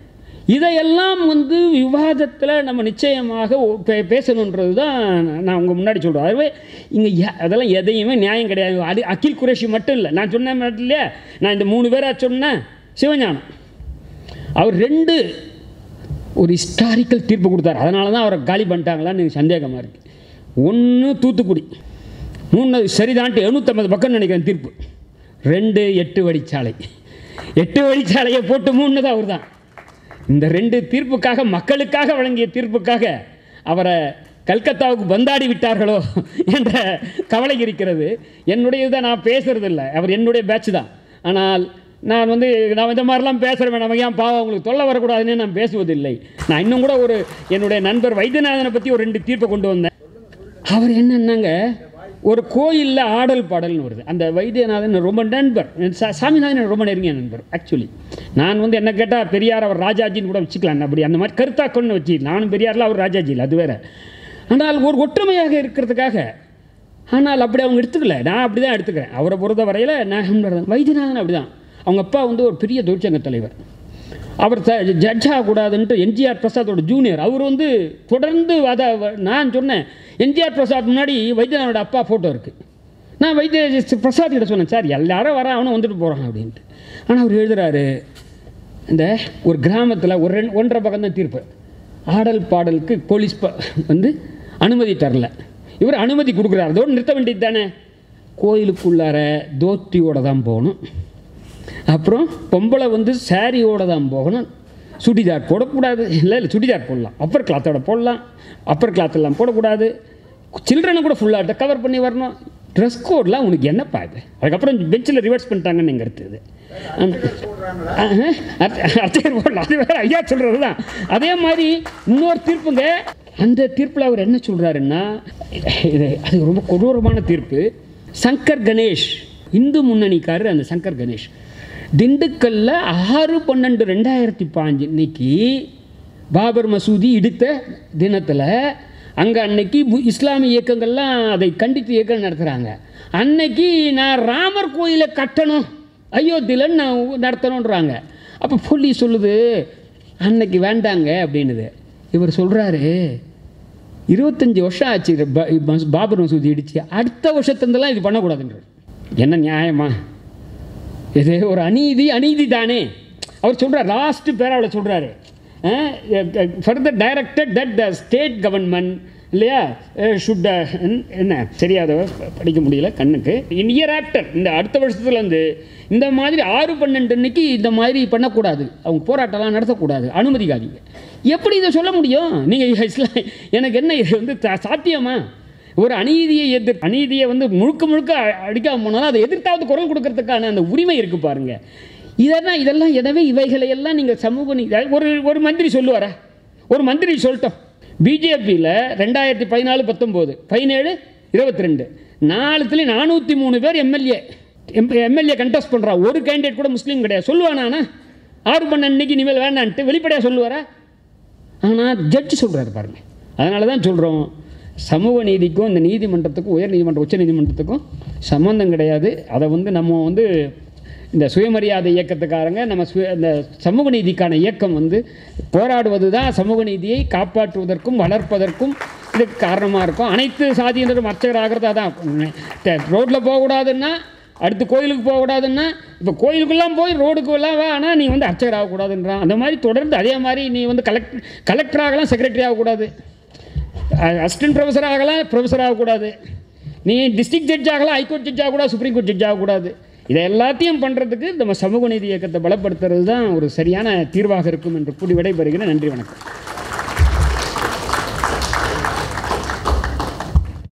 A: இதையெல்லாம் வந்து விவாதத்தில் நம்ம நிச்சயமாக ஒ- பே பேசணுன்றது தான் நான் உங்கள் முன்னாடி சொல்கிறேன் அதுவே இங்கே அதெல்லாம் எதையுமே நியாயம் கிடையாது அது அகில் குரேஷி மட்டும் இல்லை நான் சொன்னேன் மட்டும் இல்லையா நான் இந்த மூணு பேரா சொன்னேன் சிவஞானம் அவர் ரெண்டு ஒரு ஹிஸ்டாரிக்கல் தீர்ப்பு கொடுத்தாரு அதனால தான் அவரை காலி பண்ணிட்டாங்களான்னு எனக்கு சந்தேகமாக இருக்குது ஒன்று தூத்துக்குடி மூணு சரிதான்ட்டு எழுநூற்றம்பது பக்கம் நினைக்கிறேன் தீர்ப்பு ரெண்டு எட்டு வழிச்சாலை எட்டு வழிச்சாலையை போட்டு மூணுனது அவர் தான் இந்த ரெண்டு தீர்ப்புக்காக மக்களுக்காக வழங்கிய தீர்ப்புக்காக அவரை கல்கத்தாவுக்கு பந்தாடி விட்டார்களோ என்ற கவலை இருக்கிறது என்னுடையதை நான் பேசுறதில்ல அவர் என்னுடைய பேட்ச் தான் ஆனால் நான் வந்து நான் இந்த மாதிரிலாம் பேசுகிறேன் நமக்கு ஏன் பாவம் உங்களுக்கு தொல்லை வரக்கூடாதுன்னு நான் பேசுவதில்லை நான் இன்னும் கூட ஒரு என்னுடைய நண்பர் வைத்தியநாதனை பற்றி ஒரு ரெண்டு தீர்ப்பை கொண்டு வந்தேன் அவர் என்னன்னாங்க ஒரு கோயிலில் ஆடல் பாடல்னு வருது அந்த வைத்தியநாதன் ரொம்ப நண்பர் சா- சாமிநாதன் எனக்கு ரொம்ப நெருங்கிய நண்பர் ஆக்சுவலி நான் வந்து என்ன கேட்டால் பெரியார் அவர் ராஜாஜின்னு கூட வச்சுக்கலாம் அப்படி அந்த மாதிரி கருத்தாக்கொண்டு வச்சு நானும் பெரியாரில் அவர் ராஜாஜி இல்லை அது வேற ஆனால் ஒரு ஒற்றுமையாக இருக்கிறதுக்காக ஆனால் அப்படி அவங்க எடுத்துக்கல நான் அப்படி தான் எடுத்துக்கிறேன் அவரை பொறுத்த வரையில் நான் வைத்தியநாதன் அப்படி தான் அவங்க அப்பா வந்து ஒரு பெரிய தொழிற்சங்க தலைவர் அவர் த ஜட்ஜ் ஆகக்கூடாதுன்ட்டு எம்ஜிஆர் பிரசாத்தோட ஜூனியர் அவர் வந்து தொடர்ந்து அத நான் சொன்னேன் எம்ஜிஆர் பிரசாத் முன்னாடி வைத்தியநாதனோட அப்பா ஃபோட்டோ இருக்குது நான் வைத்திய பிரசாத் கிட்ட சொன்னேன் சார் எல்லாரும் வர அவனும் வந்துட்டு போகிறான் அப்படின்ட்டு ஆனால் அவர் எழுதுறாரு இந்த ஒரு கிராமத்தில் ஒரு ரெண்டு ஒன்றரை பக்கம் தான் தீர்ப்பு ஆடல் பாடலுக்கு போலீஸ் ப வந்து அனுமதி தரல இவர் அனுமதி கொடுக்குறாரு அதோடு நிறுத்த வேண்டியது தானே கோயிலுக்குள்ளார தோத்தியோட தான் போகணும் அப்புறம் பொம்பளை வந்து சாரியோட தான் போகணும் சுடிதார் போடக்கூடாது இல்லை இல்லை சுடிதார் போடலாம் அப்பர் கிளாத்தோட போடலாம் அப்பர் கிளாத் எல்லாம் போடக்கூடாது சில்ட்ரனை கூட ஃபுல்லாக கவர் பண்ணி வரணும் ட்ரெஸ் கோட்லாம் உனக்கு என்னப்பா இது அதுக்கப்புறம் பெஞ்சில் ரிவர்ஸ் பண்ணிட்டாங்கன்னு எங்கள் அடுத்தது அர்ச்சகர் போடலாம் அது வேற ஐயா சொல்கிறது தான் அதே மாதிரி இன்னொரு தீர்ப்புங்க அந்த தீர்ப்பில் அவர் என்ன சொல்கிறாருன்னா இது அது ரொம்ப கொடூரமான தீர்ப்பு சங்கர் கணேஷ் இந்து முன்னணிக்காரர் அந்த சங்கர் கணேஷ் திண்டுக்கல்ல ஆறு பன்னெண்டு ரெண்டாயிரத்தி பாஞ்சு இன்னைக்கு பாபர் மசூதி இடித்த தினத்தில் அங்கே அன்னைக்கு பு- இஸ்லாமிய இயக்கங்கள்லாம் அதை கண்டித்து இயக்கம் நடத்துகிறாங்க அன்னைக்கு நான் ராமர் கோயிலை கட்டணும் அயோத்தியில் நான் நடத்தணுன்றாங்க அப்போ போலீஸ் சொல்லுது அன்னைக்கு வேண்டாங்க அப்படின்னுது இவர் சொல்கிறாரு இருபத்தஞ்சி வருஷம் ஆச்சு இது பா- மஸ்- பாபர் மசூதி இடிச்சு அடுத்த வருஷத்துலேருந்துலாம் இது பண்ணக்கூடாதுன்றார் என்ன நியாயமா இது ஒரு அநீதி அநீதி தானே அவர் சொல்கிறார் லாஸ்ட் பேராவில் சொல்கிறாரு further directed that the state government இல்லையா ஷுட் என்ன சரியாத படிக்க முடியல கண்ணுக்கு இன் இயர் ஆஃப்டர் இந்த அடுத்த வருஷத்துலேருந்து இந்த மாதிரி ஆறு பன்னெண்டு அன்னைக்கு இந்த மாதிரி பண்ணக்கூடாது அவங்க போராட்டம்லாம் நடத்தக்கூடாது அனுமதிக்காதீங்க எப்படி இதை சொல்ல முடியும் நீங்கள் இஸ்லாம் எனக்கு என்ன இது வந்து சா- சாத்தியமா ஒரு அநீதியை எதிர் அநீதியை வந்து முழுக்க முழுக்க அ- அடிக்காம போனாலும் அதை எதிர்த்தாவது குரல் கொடுக்கறதுக்கான அந்த உரிமை இருக்குது பாருங்க இதெல்லாம் இதெல்லாம் எனவே இவைகளை எல்லாம் நீங்கள் சமூக நீ ஒரு ஒரு மந்திரி சொல்லுவாரா ஒரு மந்திரி சொல்லட்டும் பிஜேபியில் ரெண்டாயிரத்தி பதினாலு பத்தொம்போது பதினேழு இருபத்தி ரெண்டு நாலுத்துலேயும் நானூற்றி மூணு பேர் எம்எல்ஏ எம்எல்ஏ கண்டெஸ்ட் பண்ணுறா ஒரு கேண்டிடேட் கூட முஸ்லீம் கிடையாது சொல்லுவானா ஆறு பண்ண அன்னைக்கு இனிமேல் வேண்டான்ட்டு வெளிப்படையாக சொல்லுவாரா ஆனால் ஜட்ஜ் சொல்கிறாரு பாருங்க அதனால தான் சொல்கிறோம் சமூக நீதிக்கும் இந்த நீதிமன்றத்துக்கும் உயர் நீதிமன்றம் உச்ச நீதிமன்றத்துக்கும் சம்மந்தம் கிடையாது அதை வந்து நம்ம வந்து இந்த சுயமரியாதை இயக்கத்துக்காரங்க நம்ம சுய இந்த சமூக நீதிக்கான இயக்கம் வந்து போராடுவது தான் சமூக நீதியை காப்பாற்றுவதற்கும் வளர்ப்பதற்கும் இதுக்கு காரணமாக இருக்கும் அனைத்து சாதியினரும் அர்ச்சகர் ஆகிறதா தான் ரோட்டில் போகக்கூடாதுன்னா அடுத்து கோயிலுக்கு போகக்கூடாதுன்னா இப்போ கோயிலுக்கெல்லாம் போய் ரோடுக்குலாம் வா ஆனால் நீ வந்து அர்ச்சகர் ஆகக்கூடாதுன்றான் அந்த மாதிரி தொடர்ந்து அதே மாதிரி நீ வந்து கலெக்ட் கலெக்டர் ஆகலாம் செக்ரட்டரி ஆகக்கூடாது அசிஸ்டன்ட் ப்ரொஃபஸர் ஆகலாம் ப்ரொஃபஸர் ஆகக்கூடாது நீ டிஸ்ட்ரிக்ட் ஜட்ஜ் ஆகலாம் ஹைகோர்ட் ஜட்ஜ் ஆகக்கூடாது சுப்ரீம் கோர்ட் ஜட்ஜ் ஆகக்கூடாது இதை எல்லாத்தையும் பண்ணுறதுக்கு நம்ம சமூக நீதி இயக்கத்தை பலப்படுத்துறது தான் ஒரு சரியான தீர்வாக இருக்கும் என்று கூடி விடைபெறுகிறேன் நன்றி வணக்கம்